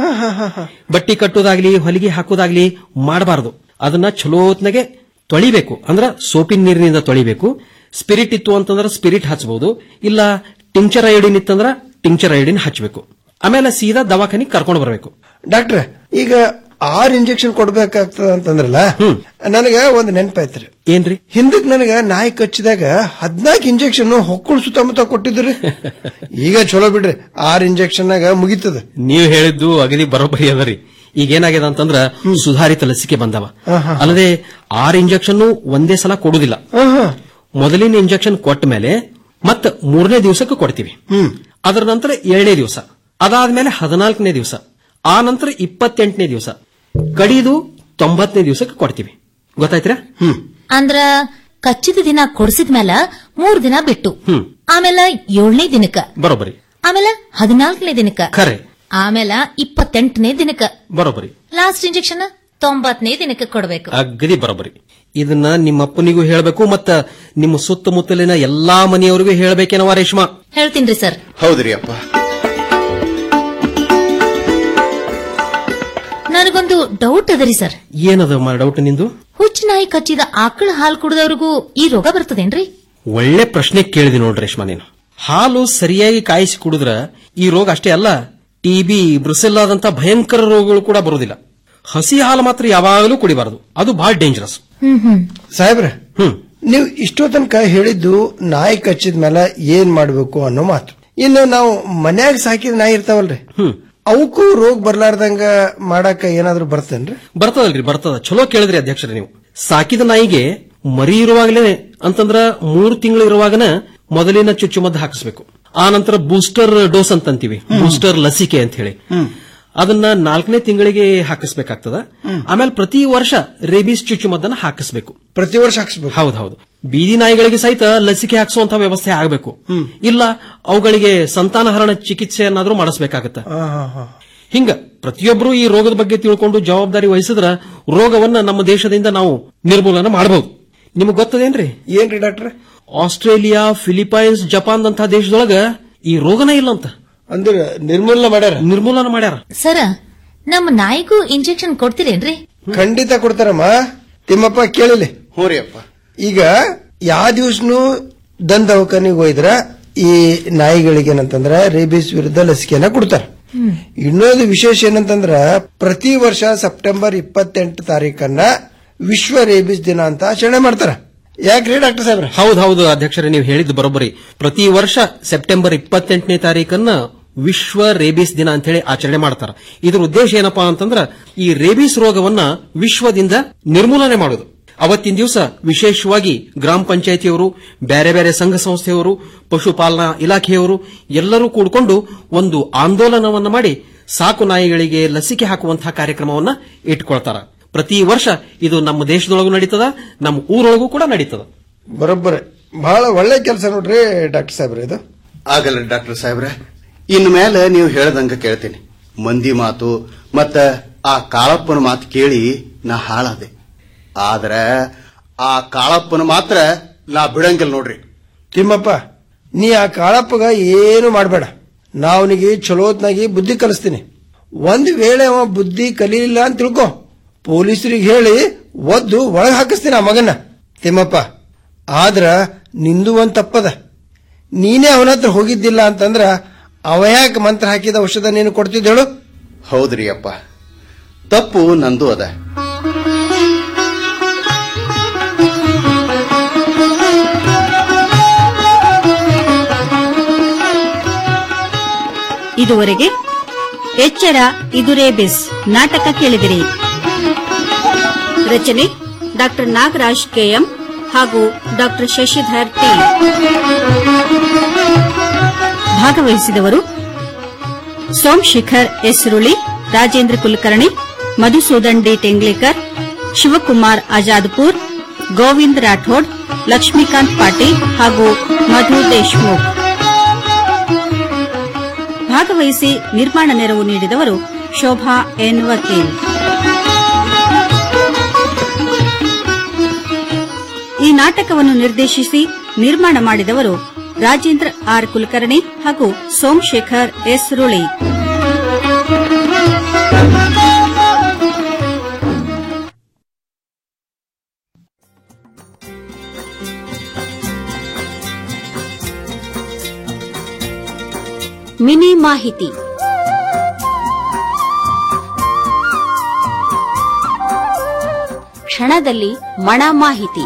ಬಟ್ಟಿ ಕಟ್ಟೋದಾಗ್ಲಿ ಹೊಲಿಗೆ ಹಾಕೋದಾಗ್ಲಿ ಮಾಡಬಾರದು ಅದನ್ನ ಚಲೋತ್ನಾಗೆ ತೊಳಿಬೇಕು ಅಂದ್ರ ಸೋಪಿನ ನೀರಿನಿಂದ ತೊಳಿಬೇಕು ಸ್ಪಿರಿಟ್ ಇತ್ತು ಅಂತಂದ್ರ ಸ್ಪಿರಿಟ್ ಹಚ್ಚಬಹುದು ಇಲ್ಲ ಟಿಂಕ್ಚರ್ ಐಡಿನ್ ಇತ್ತಂದ್ರ ಟಿಂಕ್ಚರ್ ಐಡಿನ್ ಹಚ್ಚಬೇಕು ಆಮೇಲೆ ಸೀದಾ ದವಾಖಾನಿಗೆ ಕರ್ಕೊಂಡು ಬರಬೇಕು ಡಾಕ್ಟ್ರ ಈಗ ಆರ್ ಇಂಜೆಕ್ಷನ್ ಕೊಡ್ಬೇಕಾಗ್ತದ ಅಂತಂದ್ರಲ್ಲ ನನಗ ಒಂದ್ ನೆನಪಾಯ್ತ್ರಿ ಏನ್ರಿ ಹಿಂದಕ್ ನನಗ ನಾಯಿ ಕಚ್ಚಿದಾಗ ಹದ್ನಾಲ್ಕು ಇಂಜೆಕ್ಷನ್ ಹೊಕ್ಕಳು ಸುತ್ತಮುತ್ತ ಕೊಟ್ಟಿದ್ರಿ ಈಗ ಚಲೋ ಬಿಡ್ರಿ ಆರ್ ಇಂಜೆಕ್ಷನ್ ನಾಗ ಮುಗಿತದ ನೀವು ಹೇಳಿದ್ದು ಅಗದಿ ಬರೋಬ್ಬರಿ ಅದರಿ ಈಗ ಏನಾಗ್ಯದ ಅಂತಂದ್ರ ಸುಧಾರಿತ ಲಸಿಕೆ ಬಂದವ ಅಲ್ಲದೆ ಆರ್ ಇಂಜೆಕ್ಷನ್ ಒಂದೇ ಸಲ ಕೊಡುದಿಲ್ಲ ಮೊದಲಿನ ಇಂಜೆಕ್ಷನ್ ಕೊಟ್ಟ ಮೇಲೆ ಮತ್ತ ಮೂರನೇ ದಿವಸಕ್ಕೆ ಕೊಡ್ತೀವಿ ಅದರ ನಂತರ ಏಳನೇ ದಿವಸ ಅದಾದ್ಮೇಲೆ ಹದಿನಾಲ್ಕನೇ ದಿವಸ ಆ ನಂತರ ಇಪ್ಪತ್ತೆಂಟನೇ ದಿವಸ ಕಡಿದು ತೊಂಬತ್ತನೇ ದಿವಸಕ್ಕೆ ಕೊಡ್ತೀವಿ ಗೊತ್ತಾಯ್ತ್ರಾ ಅಂದ್ರ ಕಚ್ಚಿದ ದಿನ ಕೊಡ್ಸಿದ ಮೇಲ ಮೂರ್ ದಿನ ಬಿಟ್ಟು ಹ್ಮ್ ಆಮೇಲೆ ಏಳನೇ ದಿನಕ್ಕ ಬರೋಬ್ಬರಿ ಆಮೇಲೆ ಹದಿನಾಲ್ಕನೇ ದಿನಕ್ಕ ಖರೆ ಆಮೇಲೆ ಇಪ್ಪತ್ತೆಂಟನೇ ದಿನಕ್ಕ ಬರೋಬ್ಬರಿ ಲಾಸ್ಟ್ ಇಂಜೆಕ್ಷನ್ ತೊಂಬತ್ತನೇ ದಿನಕ್ಕೆ ಕೊಡ್ಬೇಕು ಅಗದಿ ಬರೋಬ್ಬರಿ ಇದನ್ನ ನಿಮ್ಮ ಅಪ್ಪನಿಗೂ ಹೇಳಬೇಕು ಮತ್ತ ನಿಮ್ಮ ಸುತ್ತಮುತ್ತಲಿನ ಎಲ್ಲಾ ಮನೆಯವರಿಗೂ ಹೇಳಬೇಕೇನವ ರೇಷ್ಮಾ ಹೇಳ್ತೀನ್ರಿ ಸರ್ ಹೌದ್ರಿ ಅಪ್ಪ ನನಗೊಂದು ಡೌಟ್ ಅದರಿ ಸರ್ ಏನದ ಡೌಟ್ ನಿಂದು ಹುಚ್ಚ ನಾಯಿ ಕಚ್ಚಿದ ಆಕಳ ಹಾಲು ಕುಡಿದವ್ರಿಗೂ ಈ ರೋಗ ಬರ್ತದೇನ್ರಿ ಒಳ್ಳೆ ಪ್ರಶ್ನೆ ಕೇಳಿದಿ ನೋಡ್ರಿ ರೇಷ್ಮಾ ನೀನು ಹಾಲು ಸರಿಯಾಗಿ ಕಾಯಿಸಿ ಕುಡಿದ್ರ ಈ ರೋಗ ಅಷ್ಟೇ ಅಲ್ಲ ಟಿಬಿ ಬ್ರುಸೆಲ್ಲಾದಂತ ಭಯಂಕರ ರೋಗಗಳು ಕೂಡ ಬರುವುದಿಲ್ಲ ಹಸಿ ಹಾಲು ಮಾತ್ರ ಯಾವಾಗಲೂ ಕುಡಿಬಾರದು ಅದು ಬಹಳ ಡೇಂಜರಸ್ ಹ್ಮ್ ಹ್ಮ್ ಸಾಹೇಬ್ರ ಹ್ಮ್ ನೀವು ಇಷ್ಟೋ ತನಕ ಹೇಳಿದ್ದು ನಾಯಿ ಕಚ್ಚಿದ ಮೇಲೆ ಏನ್ ಮಾಡ್ಬೇಕು ಅನ್ನೋ ಮಾತು ಇನ್ನು ನಾವು ಮನ್ಯಾಗ ಸಾಕಿದ ನಾಯಿ ಇರ್ತಾವಲ್ರಿ ಅವಕ್ಕೂ ರೋಗ ಬರ್ಲಾರ್ದಂಗ ಮಾಡಾಕ ಏನಾದ್ರೂ ಬರ್ತೇನ್ರಿ ಬರ್ತದಲ್ರಿ ಬರ್ತದ ಚಲೋ ಕೇಳಿದ್ರಿ ಅಧ್ಯಕ್ಷರೇ ನೀವು ಸಾಕಿದ ನಾಯಿಗೆ ಮರಿ ಇರುವಾಗಲೇ ಅಂತಂದ್ರ ಮೂರು ತಿಂಗಳು ಇರುವಾಗನ ಮೊದಲಿನ ಚುಚ್ಚುಮದ್ದು ಹಾಕಿಸ್ಬೇಕು ಆ ನಂತರ ಬೂಸ್ಟರ್ ಡೋಸ್ ಅಂತ ಅಂತೀವಿ ಬೂಸ್ಟರ್ ಲಸಿಕೆ ಅಂತ ಹೇಳಿ ಅದನ್ನ ನಾಲ್ಕನೇ ತಿಂಗಳಿಗೆ ಹಾಕಿಸ್ಬೇಕಾಗ್ತದ ಆಮೇಲೆ ಪ್ರತಿ ವರ್ಷ ರೇಬಿಸ್ ಚುಚ್ಚುಮದ್ದನ್ನ ಹಾಕಿಸ್ಬೇಕು ಪ್ರತಿ ವರ್ಷ ಹಾಕಿಸ್ಬೇಕು ಹೌದೌದು ಬೀದಿ ನಾಯಿಗಳಿಗೆ ಸಹಿತ ಲಸಿಕೆ ಹಾಕಿಸುವಂತ ವ್ಯವಸ್ಥೆ ಆಗಬೇಕು ಇಲ್ಲ ಅವುಗಳಿಗೆ ಸಂತಾನಹರಣ ಚಿಕಿತ್ಸೆಯನ್ನಾದ್ರೂ ಮಾಡಿಸ್ಬೇಕಾಗತ್ತ ಹಿಂಗ ಪ್ರತಿಯೊಬ್ಬರು ಈ ರೋಗದ ಬಗ್ಗೆ ತಿಳ್ಕೊಂಡು ಜವಾಬ್ದಾರಿ ವಹಿಸಿದ್ರ ರೋಗವನ್ನ ನಮ್ಮ ದೇಶದಿಂದ ನಾವು ನಿರ್ಮೂಲನ ಮಾಡಬಹುದು ನಿಮಗ್ ಗೊತ್ತದೇನ್ರಿ ಏನ್ರಿ ಡಾಕ್ಟ್ರ ಆಸ್ಟ್ರೇಲಿಯಾ ಫಿಲಿಪೈನ್ಸ್ ಜಪಾನ್ ಅಂತ ದೇಶದೊಳಗ ಈ ರೋಗನೇ ಇಲ್ಲ ಅಂತ ಅಂದ್ರೆ ನಿರ್ಮೂಲನ ಮಾಡ್ಯಾರ ನಿರ್ಮೂಲನ ಮಾಡ್ಯಾರ ಸರ ನಮ್ಮ ನಾಯಿಗೂ ಇಂಜೆಕ್ಷನ್ ಕೊಡ್ತೀರೇನ್ರಿ ಖಂಡಿತ ಕೊಡ್ತಾರಮ್ಮ ತಿಮ್ಮಪ್ಪ ಕೇಳಿಲಿ ಹ್ಞೂ ಅಪ್ಪ ಈಗ ಯಾವ ದಿವ್ಸನು ದಂತ ದವಾಖಾನಿಗೆ ಹೋಯ್ದ್ರ ಈ ನಾಯಿಗಳಿಗೆ ಏನಂತಂದ್ರ ರೇಬಿಸ್ ವಿರುದ್ಧ ಲಸಿಕೆಯನ್ನ ಕೊಡ್ತಾರ ಇನ್ನೊಂದು ವಿಶೇಷ ಏನಂತಂದ್ರ ಪ್ರತಿ ವರ್ಷ ಸೆಪ್ಟೆಂಬರ್ ಇಪ್ಪತ್ತೆಂಟು ತಾರೀಕನ್ನ ವಿಶ್ವ ರೇಬಿಸ್ ದಿನ ಅಂತ ಆಚರಣೆ ಮಾಡ್ತಾರ ಯಾಕ್ರಿ ಡಾಕ್ಟರ್ ಸಾಹೇಬ್ರ ಹೌದು ಹೌದು ಅಧ್ಯಕ್ಷರೇ ನೀವು ಹೇಳಿದ್ದು ಬರೋಬ್ಬರಿ ಪ್ರತಿ ವರ್ಷ ಸೆಪ್ಟೆಂಬರ್ ಇಪ್ಪತ್ತೆಂಟನೇ ತಾರೀಕನ್ನ ವಿಶ್ವ ರೇಬಿಸ್ ದಿನ ಅಂತ ಹೇಳಿ ಆಚರಣೆ ಮಾಡ್ತಾರ ಇದ್ರ ಉದ್ದೇಶ ಏನಪ್ಪಾ ಅಂತಂದ್ರ ಈ ರೇಬಿಸ್ ರೋಗವನ್ನ ವಿಶ್ವದಿಂದ ನಿರ್ಮೂಲನೆ ಮಾಡೋದು ಅವತ್ತಿನ ದಿವಸ ವಿಶೇಷವಾಗಿ ಗ್ರಾಮ ಪಂಚಾಯತಿಯವರು ಬೇರೆ ಬೇರೆ ಸಂಘ ಸಂಸ್ಥೆಯವರು ಪಶುಪಾಲನಾ ಇಲಾಖೆಯವರು ಎಲ್ಲರೂ ಕೂಡಿಕೊಂಡು ಒಂದು ಆಂದೋಲನವನ್ನ ಮಾಡಿ ಸಾಕು ನಾಯಿಗಳಿಗೆ ಲಸಿಕೆ ಹಾಕುವಂತಹ ಕಾರ್ಯಕ್ರಮವನ್ನ ಇಟ್ಕೊಳ್ತಾರ ಪ್ರತಿ ವರ್ಷ ಇದು ನಮ್ಮ ದೇಶದೊಳಗೂ ನಡೀತದ ನಮ್ಮ ಊರೊಳಗೂ ಕೂಡ ನಡೀತದ ಬರೋಬ್ಬರ ಬಹಳ ಒಳ್ಳೆ ಕೆಲಸ ನೋಡ್ರಿ ಡಾಕ್ಟರ್ ಸಾಹೇಬ್ರ ಇದು ಆಗಲ್ಲ ಡಾಕ್ಟರ್ ಸಾಹೇಬ್ರ ಇನ್ ಮೇಲೆ ನೀವು ಹೇಳ್ದಂಗ ಕೇಳ್ತೀನಿ ಮಂದಿ ಮಾತು ಮತ್ತ ಆ ಕಾಳಪ್ಪನ ಮಾತು ಕೇಳಿ ನಾ ಹಾಳಾದೆ ಆದ್ರ ಆ ಕಾಳಪ್ಪನ ಮಾತ್ರ ನಾ ಬಿಡಂಗಿಲ್ಲ ನೋಡ್ರಿ ತಿಮ್ಮಪ್ಪ ನೀ ಆ ಕಾಳಪ್ಪಗ ಏನು ಮಾಡಬೇಡ ನಾ ಅವನಿಗೆ ಚಲೋತ್ನಾಗಿ ಬುದ್ಧಿ ಕಲಿಸ್ತೀನಿ ಒಂದ್ ವೇಳೆ ಅವ ಬುದ್ಧಿ ಕಲೀಲಿಲ್ಲ ಅಂತ ತಿಳ್ಕೊ ಪೊಲೀಸರಿಗೆ ಹೇಳಿ ಒದ್ದು ಒಳಗೆ ಹಾಕಿಸ್ತೀನಿ ಆ ಮಗನ ತಿಮ್ಮಪ್ಪ ಆದ್ರ ನಿಂದು ಒಂದ್ ತಪ್ಪದ ನೀನೇ ಅವನ ಹತ್ರ ಹೋಗಿದ್ದಿಲ್ಲ ಅಂತಂದ್ರ ಅವ ಯಾಕೆ ಮಂತ್ರ ಹಾಕಿದ ಔಷಧ ನೀನು ಕೊಡ್ತಿದ್ದ ಹೇಳು ಹೌದ್ರಿ ಅಪ್ಪ ತಪ್ಪು ನಂದು ಅದ ಇದುವರೆಗೆ ಎಚ್ಚರ ಇದುರೇ ಬೆಸ್ ನಾಟಕ ಕೇಳಿದಿರಿ ರಚನೆ ಡಾಕ್ಟರ್ ನಾಗರಾಜ್ ಕೆಎಂ ಹಾಗೂ ಡಾಕ್ಟರ್ ಶಶಿಧರ್ ಟಿ ಭಾಗವಹಿಸಿದವರು ಸೋಮಶೇಖರ್ ಎಸ್ ರುಳಿ ರಾಜೇಂದ್ರ ಕುಲಕರ್ಣಿ ಮಧುಸೂದನ್ ಡಿ ಟೆಂಗ್ಲೇಕರ್ ಶಿವಕುಮಾರ್ ಆಜಾದ್ಪುರ್ ಗೋವಿಂದ್ ರಾಠೋಡ್ ಲಕ್ಷ್ಮೀಕಾಂತ್ ಪಾಟೀಲ್ ಹಾಗೂ ಮಧು ದೇಶ್ಮುಖ್ ಭಾಗವಹಿಸಿ ನಿರ್ಮಾಣ ನೆರವು ನೀಡಿದವರು ಶೋಭಾ ಎನ್ ವಕೀಲ್ ಈ ನಾಟಕವನ್ನು ನಿರ್ದೇಶಿಸಿ ನಿರ್ಮಾಣ ಮಾಡಿದವರು ರಾಜೇಂದ್ರ ಆರ್ ಕುಲಕರ್ಣಿ ಹಾಗೂ ಸೋಮಶೇಖರ್ ಎಸ್ ರುಳಿ ಮಿನಿ ಮಾಹಿತಿ ಕ್ಷಣದಲ್ಲಿ ಮಣ ಮಾಹಿತಿ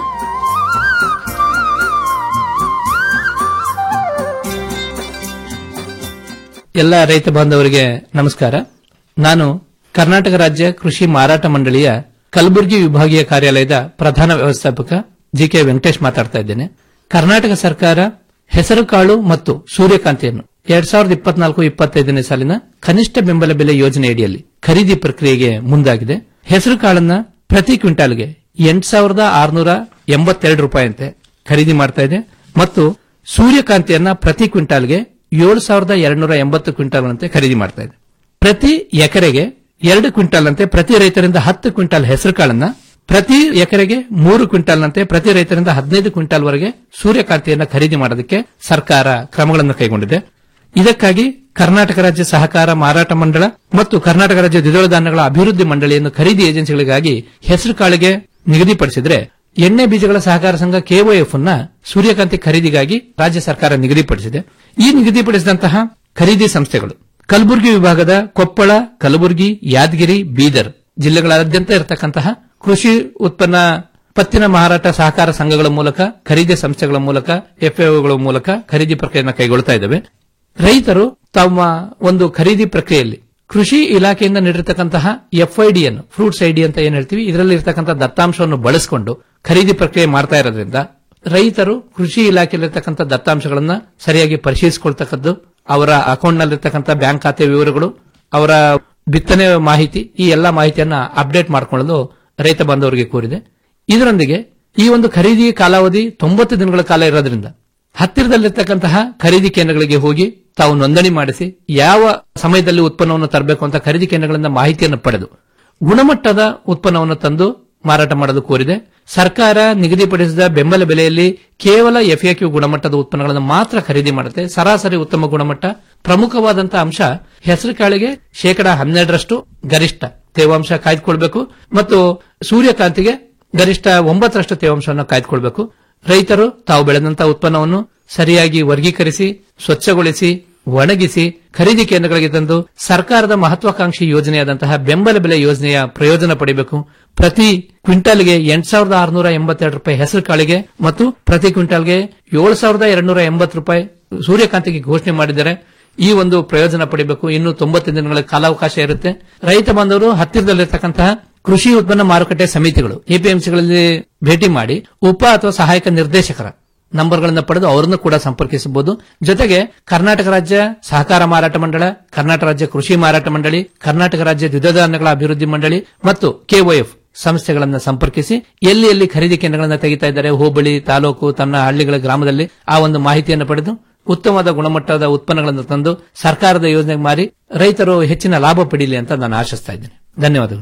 ಎಲ್ಲ ರೈತ ಬಾಂಧವರಿಗೆ ನಮಸ್ಕಾರ ನಾನು ಕರ್ನಾಟಕ ರಾಜ್ಯ ಕೃಷಿ ಮಾರಾಟ ಮಂಡಳಿಯ ಕಲಬುರಗಿ ವಿಭಾಗೀಯ ಕಾರ್ಯಾಲಯದ ಪ್ರಧಾನ ವ್ಯವಸ್ಥಾಪಕ ಜಿಕೆ ವೆಂಕಟೇಶ್ ಮಾತಾಡ್ತಾ ಇದ್ದೇನೆ ಕರ್ನಾಟಕ ಸರ್ಕಾರ ಹೆಸರುಕಾಳು ಮತ್ತು ಸೂರ್ಯಕಾಂತಿಯನ್ನು ಎರಡ್ ಸಾವಿರದ ಇಪ್ಪತ್ನಾಲ್ಕು ಇಪ್ಪತ್ತೈದನೇ ಸಾಲಿನ ಕನಿಷ್ಠ ಬೆಂಬಲ ಬೆಲೆ ಯೋಜನೆಯಡಿಯಲ್ಲಿ ಖರೀದಿ ಪ್ರಕ್ರಿಯೆಗೆ ಮುಂದಾಗಿದೆ ಹೆಸರುಕಾಳನ್ನ ಪ್ರತಿ ಕ್ವಿಂಟಾಲ್ಗೆ ಎಂಟು ಸಾವಿರದ ಆರುನೂರ ಎಂಬತ್ತೆರಡು ರೂಪಾಯಿಯಂತೆ ಖರೀದಿ ಮಾಡ್ತಾ ಇದೆ ಮತ್ತು ಸೂರ್ಯಕಾಂತಿಯನ್ನ ಪ್ರತಿ ಕ್ವಿಂಟಾಲ್ಗೆ ಏಳು ಸಾವಿರದ ಎರಡ್ನೂರ ಎಂಬತ್ತು ಕ್ವಿಂಟಾಲ್ ಅಂತೆ ಖರೀದಿ ಮಾಡ್ತಾ ಇದೆ ಪ್ರತಿ ಎಕರೆಗೆ ಎರಡು ಕ್ವಿಂಟಾಲ್ ಅಂತೆ ಪ್ರತಿ ರೈತರಿಂದ ಹತ್ತು ಕ್ವಿಂಟಾಲ್ ಹೆಸರುಕಾಳನ್ನ ಪ್ರತಿ ಎಕರೆಗೆ ಮೂರು ಕ್ವಿಂಟಾಲ್ನಂತೆ ಪ್ರತಿ ರೈತರಿಂದ ಹದಿನೈದು ಕ್ವಿಂಟಾಲ್ ವರೆಗೆ ಸೂರ್ಯಕಾಂತಿಯನ್ನ ಖರೀದಿ ಮಾಡೋದಕ್ಕೆ ಸರ್ಕಾರ ಕ್ರಮಗಳನ್ನು ಕೈಗೊಂಡಿದೆ ಇದಕ್ಕಾಗಿ ಕರ್ನಾಟಕ ರಾಜ್ಯ ಸಹಕಾರ ಮಾರಾಟ ಮಂಡಳ ಮತ್ತು ಕರ್ನಾಟಕ ರಾಜ್ಯ ದ್ವಿದಳ ಧಾನ್ಯಗಳ ಅಭಿವೃದ್ಧಿ ಮಂಡಳಿಯನ್ನು ಖರೀದಿ ಏಜೆನ್ಸಿಗಳಿಗಾಗಿ ಹೆಸರುಕಾಳಿಗೆ ನಿಗದಿಪಡಿಸಿದ್ರೆ ಎಣ್ಣೆ ಬೀಜಗಳ ಸಹಕಾರ ಸಂಘ ಕೆಒಎಫ್ ಅನ್ನ ಸೂರ್ಯಕಾಂತಿ ಖರೀದಿಗಾಗಿ ರಾಜ್ಯ ಸರ್ಕಾರ ನಿಗದಿಪಡಿಸಿದೆ ಈ ನಿಗದಿಪಡಿಸಿದಂತಹ ಖರೀದಿ ಸಂಸ್ಥೆಗಳು ಕಲಬುರಗಿ ವಿಭಾಗದ ಕೊಪ್ಪಳ ಕಲಬುರಗಿ ಯಾದಗಿರಿ ಬೀದರ್ ಜಿಲ್ಲೆಗಳಾದ್ಯಂತ ಇರತಕ್ಕಂತಹ ಕೃಷಿ ಉತ್ಪನ್ನ ಪತ್ತಿನ ಮಾರಾಟ ಸಹಕಾರ ಸಂಘಗಳ ಮೂಲಕ ಖರೀದಿ ಸಂಸ್ಥೆಗಳ ಮೂಲಕ ಎಫ್ಎಒಗಳ ಮೂಲಕ ಖರೀದಿ ಪ್ರಕ್ರಿಯೆಯನ್ನು ಕೈಗೊಳ್ತಾ ಇದ್ದಾವೆ ರೈತರು ತಮ್ಮ ಒಂದು ಖರೀದಿ ಪ್ರಕ್ರಿಯೆಯಲ್ಲಿ ಕೃಷಿ ಇಲಾಖೆಯಿಂದ ನೀಡಿರತಕ್ಕಂತಹ ಎಫ್ಐಡಿ ಅನ್ನು ಫ್ರೂಟ್ಸ್ ಐಡಿ ಅಂತ ಏನ್ ಹೇಳ್ತೀವಿ ಇದರಲ್ಲಿ ಇರತಕ್ಕಂತಹ ದತ್ತಾಂಶವನ್ನು ಬಳಸಿಕೊಂಡು ಖರೀದಿ ಪ್ರಕ್ರಿಯೆ ಮಾಡ್ತಾ ಇರೋದ್ರಿಂದ ರೈತರು ಕೃಷಿ ಇಲಾಖೆಯಲ್ಲಿರ್ತಕ್ಕಂಥ ದತ್ತಾಂಶಗಳನ್ನ ಸರಿಯಾಗಿ ಪರಿಶೀಲಿಸಿಕೊಳ್ತಕ್ಕದ್ದು ಅವರ ಅಕೌಂಟ್ನಲ್ಲಿರ್ತಕ್ಕಂಥ ಬ್ಯಾಂಕ್ ಖಾತೆ ವಿವರಗಳು ಅವರ ಬಿತ್ತನೆ ಮಾಹಿತಿ ಈ ಎಲ್ಲಾ ಮಾಹಿತಿಯನ್ನ ಅಪ್ಡೇಟ್ ಮಾಡಿಕೊಳ್ಳಲು ರೈತ ಬಾಂಧವರಿಗೆ ಕೋರಿದೆ ಇದರೊಂದಿಗೆ ಈ ಒಂದು ಖರೀದಿ ಕಾಲಾವಧಿ ತೊಂಬತ್ತು ದಿನಗಳ ಕಾಲ ಇರೋದ್ರಿಂದ ಹತ್ತಿರದಲ್ಲಿರ್ತಕ್ಕಂತಹ ಖರೀದಿ ಕೇಂದ್ರಗಳಿಗೆ ಹೋಗಿ ತಾವು ನೋಂದಣಿ ಮಾಡಿಸಿ ಯಾವ ಸಮಯದಲ್ಲಿ ಉತ್ಪನ್ನವನ್ನು ತರಬೇಕು ಅಂತ ಖರೀದಿ ಕೇಂದ್ರಗಳಿಂದ ಮಾಹಿತಿಯನ್ನು ಪಡೆದು ಗುಣಮಟ್ಟದ ಉತ್ಪನ್ನವನ್ನು ತಂದು ಮಾರಾಟ ಮಾಡಲು ಕೋರಿದೆ ಸರ್ಕಾರ ನಿಗದಿಪಡಿಸಿದ ಬೆಂಬಲ ಬೆಲೆಯಲ್ಲಿ ಕೇವಲ ಎಫ್ಎಕ್ಯೂ ಗುಣಮಟ್ಟದ ಉತ್ಪನ್ನಗಳನ್ನು ಮಾತ್ರ ಖರೀದಿ ಮಾಡುತ್ತೆ ಸರಾಸರಿ ಉತ್ತಮ ಗುಣಮಟ್ಟ ಪ್ರಮುಖವಾದಂತಹ ಅಂಶ ಹೆಸರು ಕಾಳಿಗೆ ಶೇಕಡಾ ಹನ್ನೆರಡರಷ್ಟು ಗರಿಷ್ಠ ತೇವಾಂಶ ಕಾಯ್ದುಕೊಳ್ಬೇಕು ಮತ್ತು ಸೂರ್ಯಕಾಂತಿಗೆ ಗರಿಷ್ಠ ಒಂಬತ್ತರಷ್ಟು ತೇವಾಂಶವನ್ನು ಕಾಯ್ದುಕೊಳ್ಬೇಕು ರೈತರು ತಾವು ಬೆಳೆದಂತಹ ಉತ್ಪನ್ನವನ್ನು ಸರಿಯಾಗಿ ವರ್ಗೀಕರಿಸಿ ಸ್ವಚ್ಛಗೊಳಿಸಿ ಒಣಗಿಸಿ ಖರೀದಿ ಕೇಂದ್ರಗಳಿಗೆ ತಂದು ಸರ್ಕಾರದ ಮಹತ್ವಾಕಾಂಕ್ಷಿ ಯೋಜನೆಯಾದಂತಹ ಬೆಂಬಲ ಬೆಲೆ ಯೋಜನೆಯ ಪ್ರಯೋಜನ ಪಡೆಯಬೇಕು ಪ್ರತಿ ಕ್ವಿಂಟಾಲ್ಗೆ ಎಂಟು ಸಾವಿರದ ಆರುನೂರ ಎಂಬತ್ತೆರಡು ರೂಪಾಯಿ ಹೆಸರು ಕಾಳಿಗೆ ಮತ್ತು ಪ್ರತಿ ಕ್ವಿಂಟಾಲ್ಗೆ ಏಳು ಸಾವಿರದ ಎರಡ್ನೂರ ಎಂಬತ್ತು ರೂಪಾಯಿ ಸೂರ್ಯಕಾಂತಿಗೆ ಘೋಷಣೆ ಮಾಡಿದ್ದಾರೆ ಈ ಒಂದು ಪ್ರಯೋಜನ ಪಡೆಯಬೇಕು ಇನ್ನು ತೊಂಬತ್ತು ದಿನಗಳ ಕಾಲಾವಕಾಶ ಇರುತ್ತೆ ರೈತ ಬಾಂಧವರು ಹತ್ತಿರದಲ್ಲಿರ್ತಕ್ಕಂತಹ ಕೃಷಿ ಉತ್ಪನ್ನ ಮಾರುಕಟ್ಟೆ ಸಮಿತಿಗಳು ಎಪಿಎಂಸಿಗಳಲ್ಲಿ ಭೇಟಿ ಮಾಡಿ ಉಪ ಅಥವಾ ಸಹಾಯಕ ನಿರ್ದೇಶಕರ ನಂಬರ್ಗಳನ್ನು ಪಡೆದು ಅವರನ್ನು ಕೂಡ ಸಂಪರ್ಕಿಸಬಹುದು ಜೊತೆಗೆ ಕರ್ನಾಟಕ ರಾಜ್ಯ ಸಹಕಾರ ಮಾರಾಟ ಮಂಡಳ ಕರ್ನಾಟಕ ರಾಜ್ಯ ಕೃಷಿ ಮಾರಾಟ ಮಂಡಳಿ ಕರ್ನಾಟಕ ರಾಜ್ಯ ದ್ವಿದಳ ಧಾನ್ಯಗಳ ಅಭಿವೃದ್ಧಿ ಮಂಡಳಿ ಮತ್ತು ಕೆಒಎಫ್ ಸಂಸ್ಥೆಗಳನ್ನು ಸಂಪರ್ಕಿಸಿ ಎಲ್ಲಿ ಎಲ್ಲಿ ಖರೀದಿ ಕೇಂದ್ರಗಳನ್ನು ತೆಗಿತಾ ಇದ್ದಾರೆ ಹೋಬಳಿ ತಾಲೂಕು ತನ್ನ ಹಳ್ಳಿಗಳ ಗ್ರಾಮದಲ್ಲಿ ಆ ಒಂದು ಮಾಹಿತಿಯನ್ನು ಪಡೆದು ಉತ್ತಮವಾದ ಗುಣಮಟ್ಟದ ಉತ್ಪನ್ನಗಳನ್ನು ತಂದು ಸರ್ಕಾರದ ಯೋಜನೆಗೆ ಮಾರಿ ರೈತರು ಹೆಚ್ಚಿನ ಲಾಭ ಪಡೀಲಿ ಅಂತ ನಾನು ಆಶಿಸ್ತಾ ಇದ್ದೇನೆ ಧನ್ಯವಾದಗಳು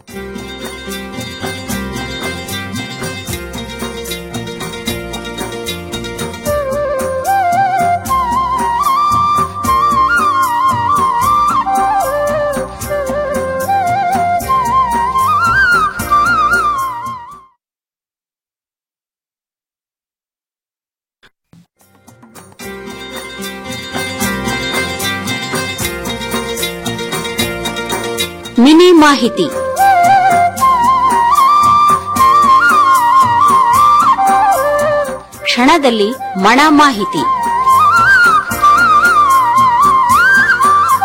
ಮಿನಿ ಮಾಹಿತಿ ಕ್ಷಣದಲ್ಲಿ ಮಣ ಮಾಹಿತಿ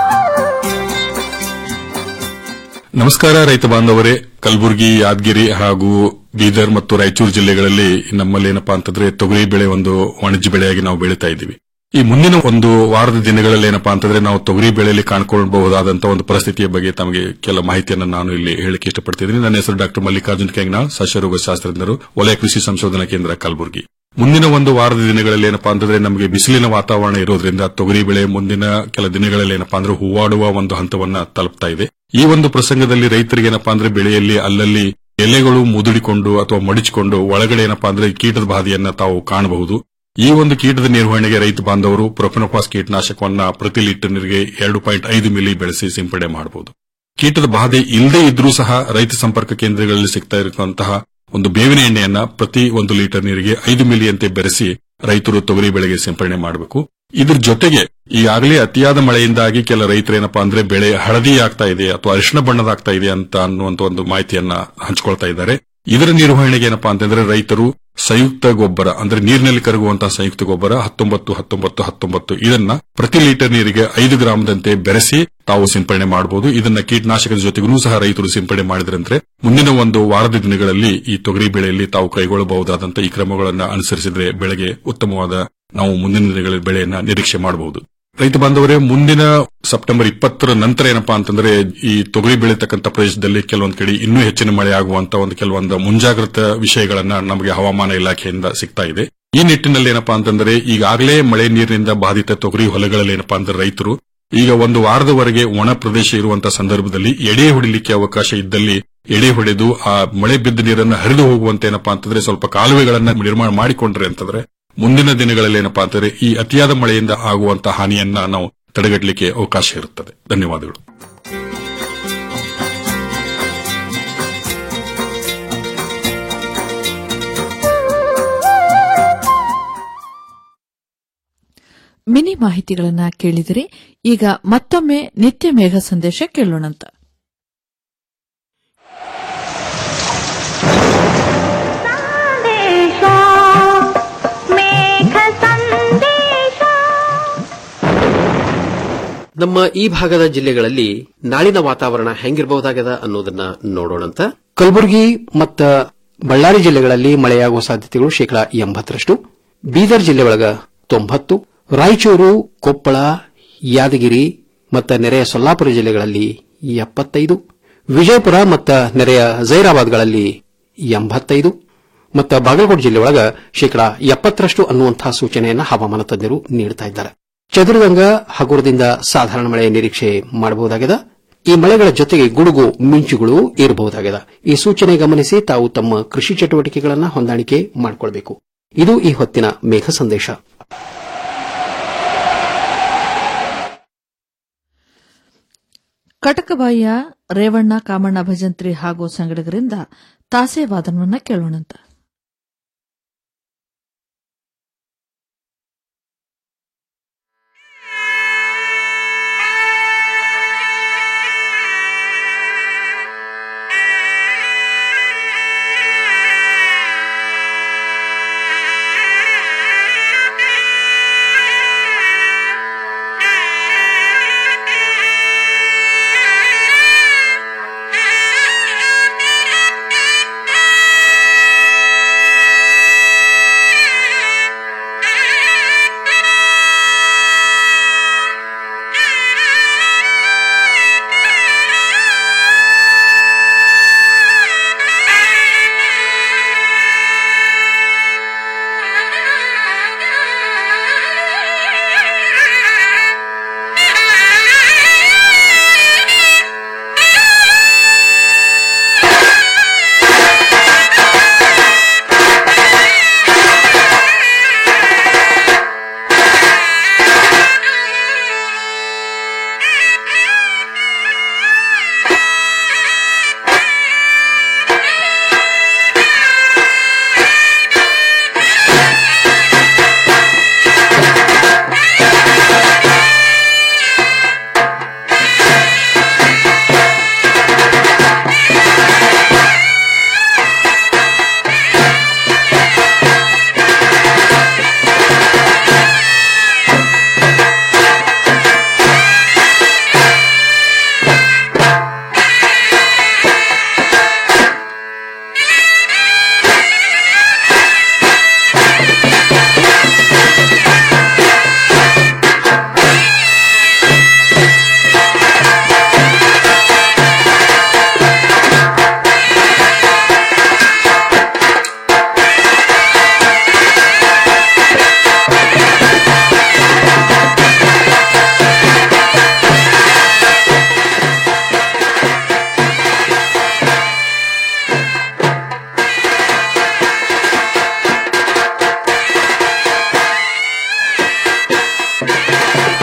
ನಮಸ್ಕಾರ ರೈತ ಬಾಂಧವರೇ ಕಲಬುರಗಿ ಯಾದಗಿರಿ ಹಾಗೂ ಬೀದರ್ ಮತ್ತು ರಾಯಚೂರು ಜಿಲ್ಲೆಗಳಲ್ಲಿ ನಮ್ಮಲ್ಲಿ ಏನಪ್ಪಾ ಅಂತಂದ್ರೆ ತೊಗರಿ ಬೆಳೆ ಒಂದು ವಾಣಿಜ್ಯ ಬೆಳೆಯಾಗಿ ನಾವು ಬೆಳೀತಾ ಇದ್ದೀವಿ ಈ ಮುಂದಿನ ಒಂದು ವಾರದ ದಿನಗಳಲ್ಲಿ ಏನಪ್ಪಾ ಅಂತಂದ್ರೆ ನಾವು ತೊಗರಿ ಬೆಳೆಯಲ್ಲಿ ಕಾಣ್ಕೊಳ್ಬಹುದಾದಂತಹ ಒಂದು ಪರಿಸ್ಥಿತಿಯ ಬಗ್ಗೆ ತಮಗೆ ಕೆಲ ಮಾಹಿತಿಯನ್ನು ನಾನು ಇಲ್ಲಿ ಹೇಳಕ್ಕೆ ಇಷ್ಟಪಡ್ತಿದ್ದೀನಿ ನನ್ನ ಹೆಸರು ಡಾಕ್ಟರ್ ಮಲ್ಲಿಕಾರ್ಜುನ್ ಕೆಂಗ್ನಾಳ್ ಸಸ್ಯರೋಗ ಶಾಸ್ತ್ರಜ್ಞರು ವಲಯ ಕೃಷಿ ಸಂಶೋಧನಾ ಕೇಂದ್ರ ಕಲಬುರಗಿ ಮುಂದಿನ ಒಂದು ವಾರದ ದಿನಗಳಲ್ಲಿ ಏನಪ್ಪಾ ಅಂತಂದ್ರೆ ನಮಗೆ ಬಿಸಿಲಿನ ವಾತಾವರಣ ಇರೋದ್ರಿಂದ ತೊಗರಿ ಬೆಳೆ ಮುಂದಿನ ಕೆಲ ದಿನಗಳಲ್ಲಿ ಏನಪ್ಪಾ ಅಂದ್ರೆ ಹೂವಾಡುವ ಒಂದು ಹಂತವನ್ನ ತಲುಪ್ತಾ ಇದೆ ಈ ಒಂದು ಪ್ರಸಂಗದಲ್ಲಿ ರೈತರಿಗೆ ಏನಪ್ಪಾ ಅಂದ್ರೆ ಬೆಳೆಯಲ್ಲಿ ಅಲ್ಲಲ್ಲಿ ಎಲೆಗಳು ಮುದುಡಿಕೊಂಡು ಅಥವಾ ಮಡಿಚಿಕೊಂಡು ಒಳಗಡೆ ಏನಪ್ಪಾ ಅಂದ್ರೆ ಕೀಟದ ಬಾಧೆಯನ್ನ ತಾವು ಕಾಣಬಹುದು ಈ ಒಂದು ಕೀಟದ ನಿರ್ವಹಣೆಗೆ ರೈತ ಬಾಂಧವರು ಪ್ರೊಫೆನೋಫಾಸ್ ಕೀಟನಾಶಕವನ್ನ ಪ್ರತಿ ಲೀಟರ್ ನೀರಿಗೆ ಎರಡು ಪಾಯಿಂಟ್ ಐದು ಮಿಲಿ ಬೆಳೆಸಿ ಸಿಂಪಡಣೆ ಮಾಡಬಹುದು ಕೀಟದ ಬಾಧೆ ಇಲ್ಲದೇ ಇದ್ರೂ ಸಹ ರೈತ ಸಂಪರ್ಕ ಕೇಂದ್ರಗಳಲ್ಲಿ ಸಿಗ್ತಾ ಇರುವಂತಹ ಒಂದು ಬೇವಿನ ಎಣ್ಣೆಯನ್ನ ಪ್ರತಿ ಒಂದು ಲೀಟರ್ ನೀರಿಗೆ ಐದು ಮಿಲಿಯಂತೆ ಬೆರೆಸಿ ರೈತರು ತೊಗರಿ ಬೆಳೆಗೆ ಸಿಂಪಡಣೆ ಮಾಡಬೇಕು ಇದ್ರ ಜೊತೆಗೆ ಈಗಾಗಲೇ ಅತಿಯಾದ ಮಳೆಯಿಂದಾಗಿ ಕೆಲ ರೈತರು ಏನಪ್ಪಾ ಅಂದ್ರೆ ಬೆಳೆ ಹಳದಿ ಆಗ್ತಾ ಇದೆ ಅಥವಾ ಅರಿಶಿಣ ಬಣ್ಣದಾಗ್ತಾ ಇದೆ ಅಂತ ಅನ್ನುವಂತ ಒಂದು ಮಾಹಿತಿಯನ್ನ ಹಂಚಿಕೊಳ್ತಾ ಇದ್ದಾರೆ ಇದರ ನಿರ್ವಹಣೆಗೆ ಏನಪ್ಪಾ ಅಂತಂದ್ರೆ ರೈತರು ಸಂಯುಕ್ತ ಗೊಬ್ಬರ ಅಂದ್ರೆ ನೀರಿನಲ್ಲಿ ಕರಗುವಂತಹ ಸಂಯುಕ್ತ ಗೊಬ್ಬರ ಹತ್ತೊಂಬತ್ತು ಹತ್ತೊಂಬತ್ತು ಹತ್ತೊಂಬತ್ತು ಇದನ್ನ ಪ್ರತಿ ಲೀಟರ್ ನೀರಿಗೆ ಐದು ಗ್ರಾಮದಂತೆ ಬೆರೆಸಿ ತಾವು ಸಿಂಪಡಣೆ ಮಾಡಬಹುದು ಇದನ್ನ ಕೀಟನಾಶಕದ ಜೊತೆಗೂ ಸಹ ರೈತರು ಸಿಂಪಡಣೆ ಮಾಡಿದ್ರಂದ್ರೆ ಮುಂದಿನ ಒಂದು ವಾರದ ದಿನಗಳಲ್ಲಿ ಈ ತೊಗರಿ ಬೆಳೆಯಲ್ಲಿ ತಾವು ಕೈಗೊಳ್ಳಬಹುದಾದಂತಹ ಈ ಕ್ರಮಗಳನ್ನು ಅನುಸರಿಸಿದ್ರೆ ಬೆಳೆಗೆ ಉತ್ತಮವಾದ ನಾವು ಮುಂದಿನ ದಿನಗಳಲ್ಲಿ ಬೆಳೆಯನ್ನ ನಿರೀಕ್ಷೆ ಮಾಡಬಹುದು ರೈತ ಬಾಂಧವರೇ ಮುಂದಿನ ಸೆಪ್ಟೆಂಬರ್ ಇಪ್ಪತ್ತರ ನಂತರ ಏನಪ್ಪಾ ಅಂತಂದ್ರೆ ಈ ತೊಗರಿ ಬೆಳೀತಕ್ಕಂಥ ಪ್ರದೇಶದಲ್ಲಿ ಕೆಲವೊಂದು ಕಡೆ ಇನ್ನೂ ಹೆಚ್ಚಿನ ಮಳೆ ಆಗುವಂತ ಒಂದು ಕೆಲವೊಂದು ಮುಂಜಾಗ್ರತಾ ವಿಷಯಗಳನ್ನ ನಮಗೆ ಹವಾಮಾನ ಇಲಾಖೆಯಿಂದ ಸಿಗ್ತಾ ಇದೆ ಈ ನಿಟ್ಟಿನಲ್ಲಿ ಏನಪ್ಪಾ ಅಂತಂದ್ರೆ ಈಗಾಗಲೇ ಮಳೆ ನೀರಿನಿಂದ ಬಾಧಿತ ತೊಗರಿ ಹೊಲಗಳಲ್ಲಿ ಏನಪ್ಪಾ ಅಂದ್ರೆ ರೈತರು ಈಗ ಒಂದು ವಾರದವರೆಗೆ ಒಣ ಪ್ರದೇಶ ಇರುವಂತಹ ಸಂದರ್ಭದಲ್ಲಿ ಎಡೆ ಹೊಡಿಲಿಕ್ಕೆ ಅವಕಾಶ ಇದ್ದಲ್ಲಿ ಎಡೆ ಹೊಡೆದು ಆ ಮಳೆ ಬಿದ್ದ ನೀರನ್ನು ಹರಿದು ಹೋಗುವಂತೆ ಏನಪ್ಪಾ ಅಂತಂದ್ರೆ ಸ್ವಲ್ಪ ಕಾಲುವೆಗಳನ್ನ ನಿರ್ಮಾಣ ಮಾಡಿಕೊಂಡ್ರೆ ಅಂತಂದ್ರೆ ಮುಂದಿನ ದಿನಗಳಲ್ಲಿ ಏನಪ್ಪಾ ಅಂತಂದ್ರೆ ಈ ಅತಿಯಾದ ಮಳೆಯಿಂದ ಆಗುವಂತಹ ಹಾನಿಯನ್ನ ನಾವು ತಡೆಗಟ್ಟಲಿಕ್ಕೆ ಅವಕಾಶ ಇರುತ್ತದೆ ಧನ್ಯವಾದಗಳು ಮಿನಿ ಮಾಹಿತಿಗಳನ್ನ ಕೇಳಿದಿರಿ ಈಗ ಮತ್ತೊಮ್ಮೆ ನಿತ್ಯ ಮೇಘ ಸಂದೇಶ ಕೇಳೋಣಂತ ನಮ್ಮ ಈ ಭಾಗದ ಜಿಲ್ಲೆಗಳಲ್ಲಿ ನಾಳಿನ ವಾತಾವರಣ ಹೆಂಗಿರಬಹುದಾಗದ ಅನ್ನೋದನ್ನ ನೋಡೋಣಂತ ಕಲಬುರಗಿ ಮತ್ತ ಬಳ್ಳಾರಿ ಜಿಲ್ಲೆಗಳಲ್ಲಿ ಮಳೆಯಾಗುವ ಸಾಧ್ಯತೆಗಳು ಶೇಕಡಾ ಎಂಬತ್ತರಷ್ಟು ಬೀದರ್ ಜಿಲ್ಲೆ ಒಳಗ ತೊಂಬತ್ತು ರಾಯಚೂರು ಕೊಪ್ಪಳ ಯಾದಗಿರಿ ಮತ್ತು ನೆರೆಯ ಸೊಲ್ಲಾಪುರ ಜಿಲ್ಲೆಗಳಲ್ಲಿ ಎಪ್ಪತ್ತೈದು ವಿಜಯಪುರ ಮತ್ತು ನೆರೆಯ ಜೈರಾಬಾದ್ಗಳಲ್ಲಿ ಎಂಬತ್ತೈದು ಮತ್ತು ಬಾಗಲಕೋಟೆ ಜಿಲ್ಲೆ ಒಳಗ ಶೇಕಡಾ ಎಪ್ಪತ್ತರಷ್ಟು ಅನ್ನುವಂತಹ ಸೂಚನೆಯನ್ನು ಹವಾಮಾನ ತಜ್ಞರು ನೀಡುತ್ತಾ ಇದ್ದಾರೆ ಚದುರಗಂಗ ಹಗುರದಿಂದ ಸಾಧಾರಣ ಮಳೆ ನಿರೀಕ್ಷೆ ಮಾಡಬಹುದಾಗಿದೆ ಈ ಮಳೆಗಳ ಜೊತೆಗೆ ಗುಡುಗು ಮಿಂಚುಗಳು ಇರಬಹುದಾಗಿದೆ ಈ ಸೂಚನೆ ಗಮನಿಸಿ ತಾವು ತಮ್ಮ ಕೃಷಿ ಚಟುವಟಿಕೆಗಳನ್ನು ಹೊಂದಾಣಿಕೆ ಮಾಡಿಕೊಳ್ಳಬೇಕು ಇದು ಈ ಹೊತ್ತಿನ ಮೇಘ ಸಂದೇಶ ಕಟಕಬಾಯಿಯ ರೇವಣ್ಣ ಕಾಮಣ್ಣ ಭಜಂತ್ರಿ ಹಾಗೂ ಸಂಗಡಿಗರಿಂದ ತಾಸೆ ವಾದನವನ್ನ ಕೇಳೋಣಂತ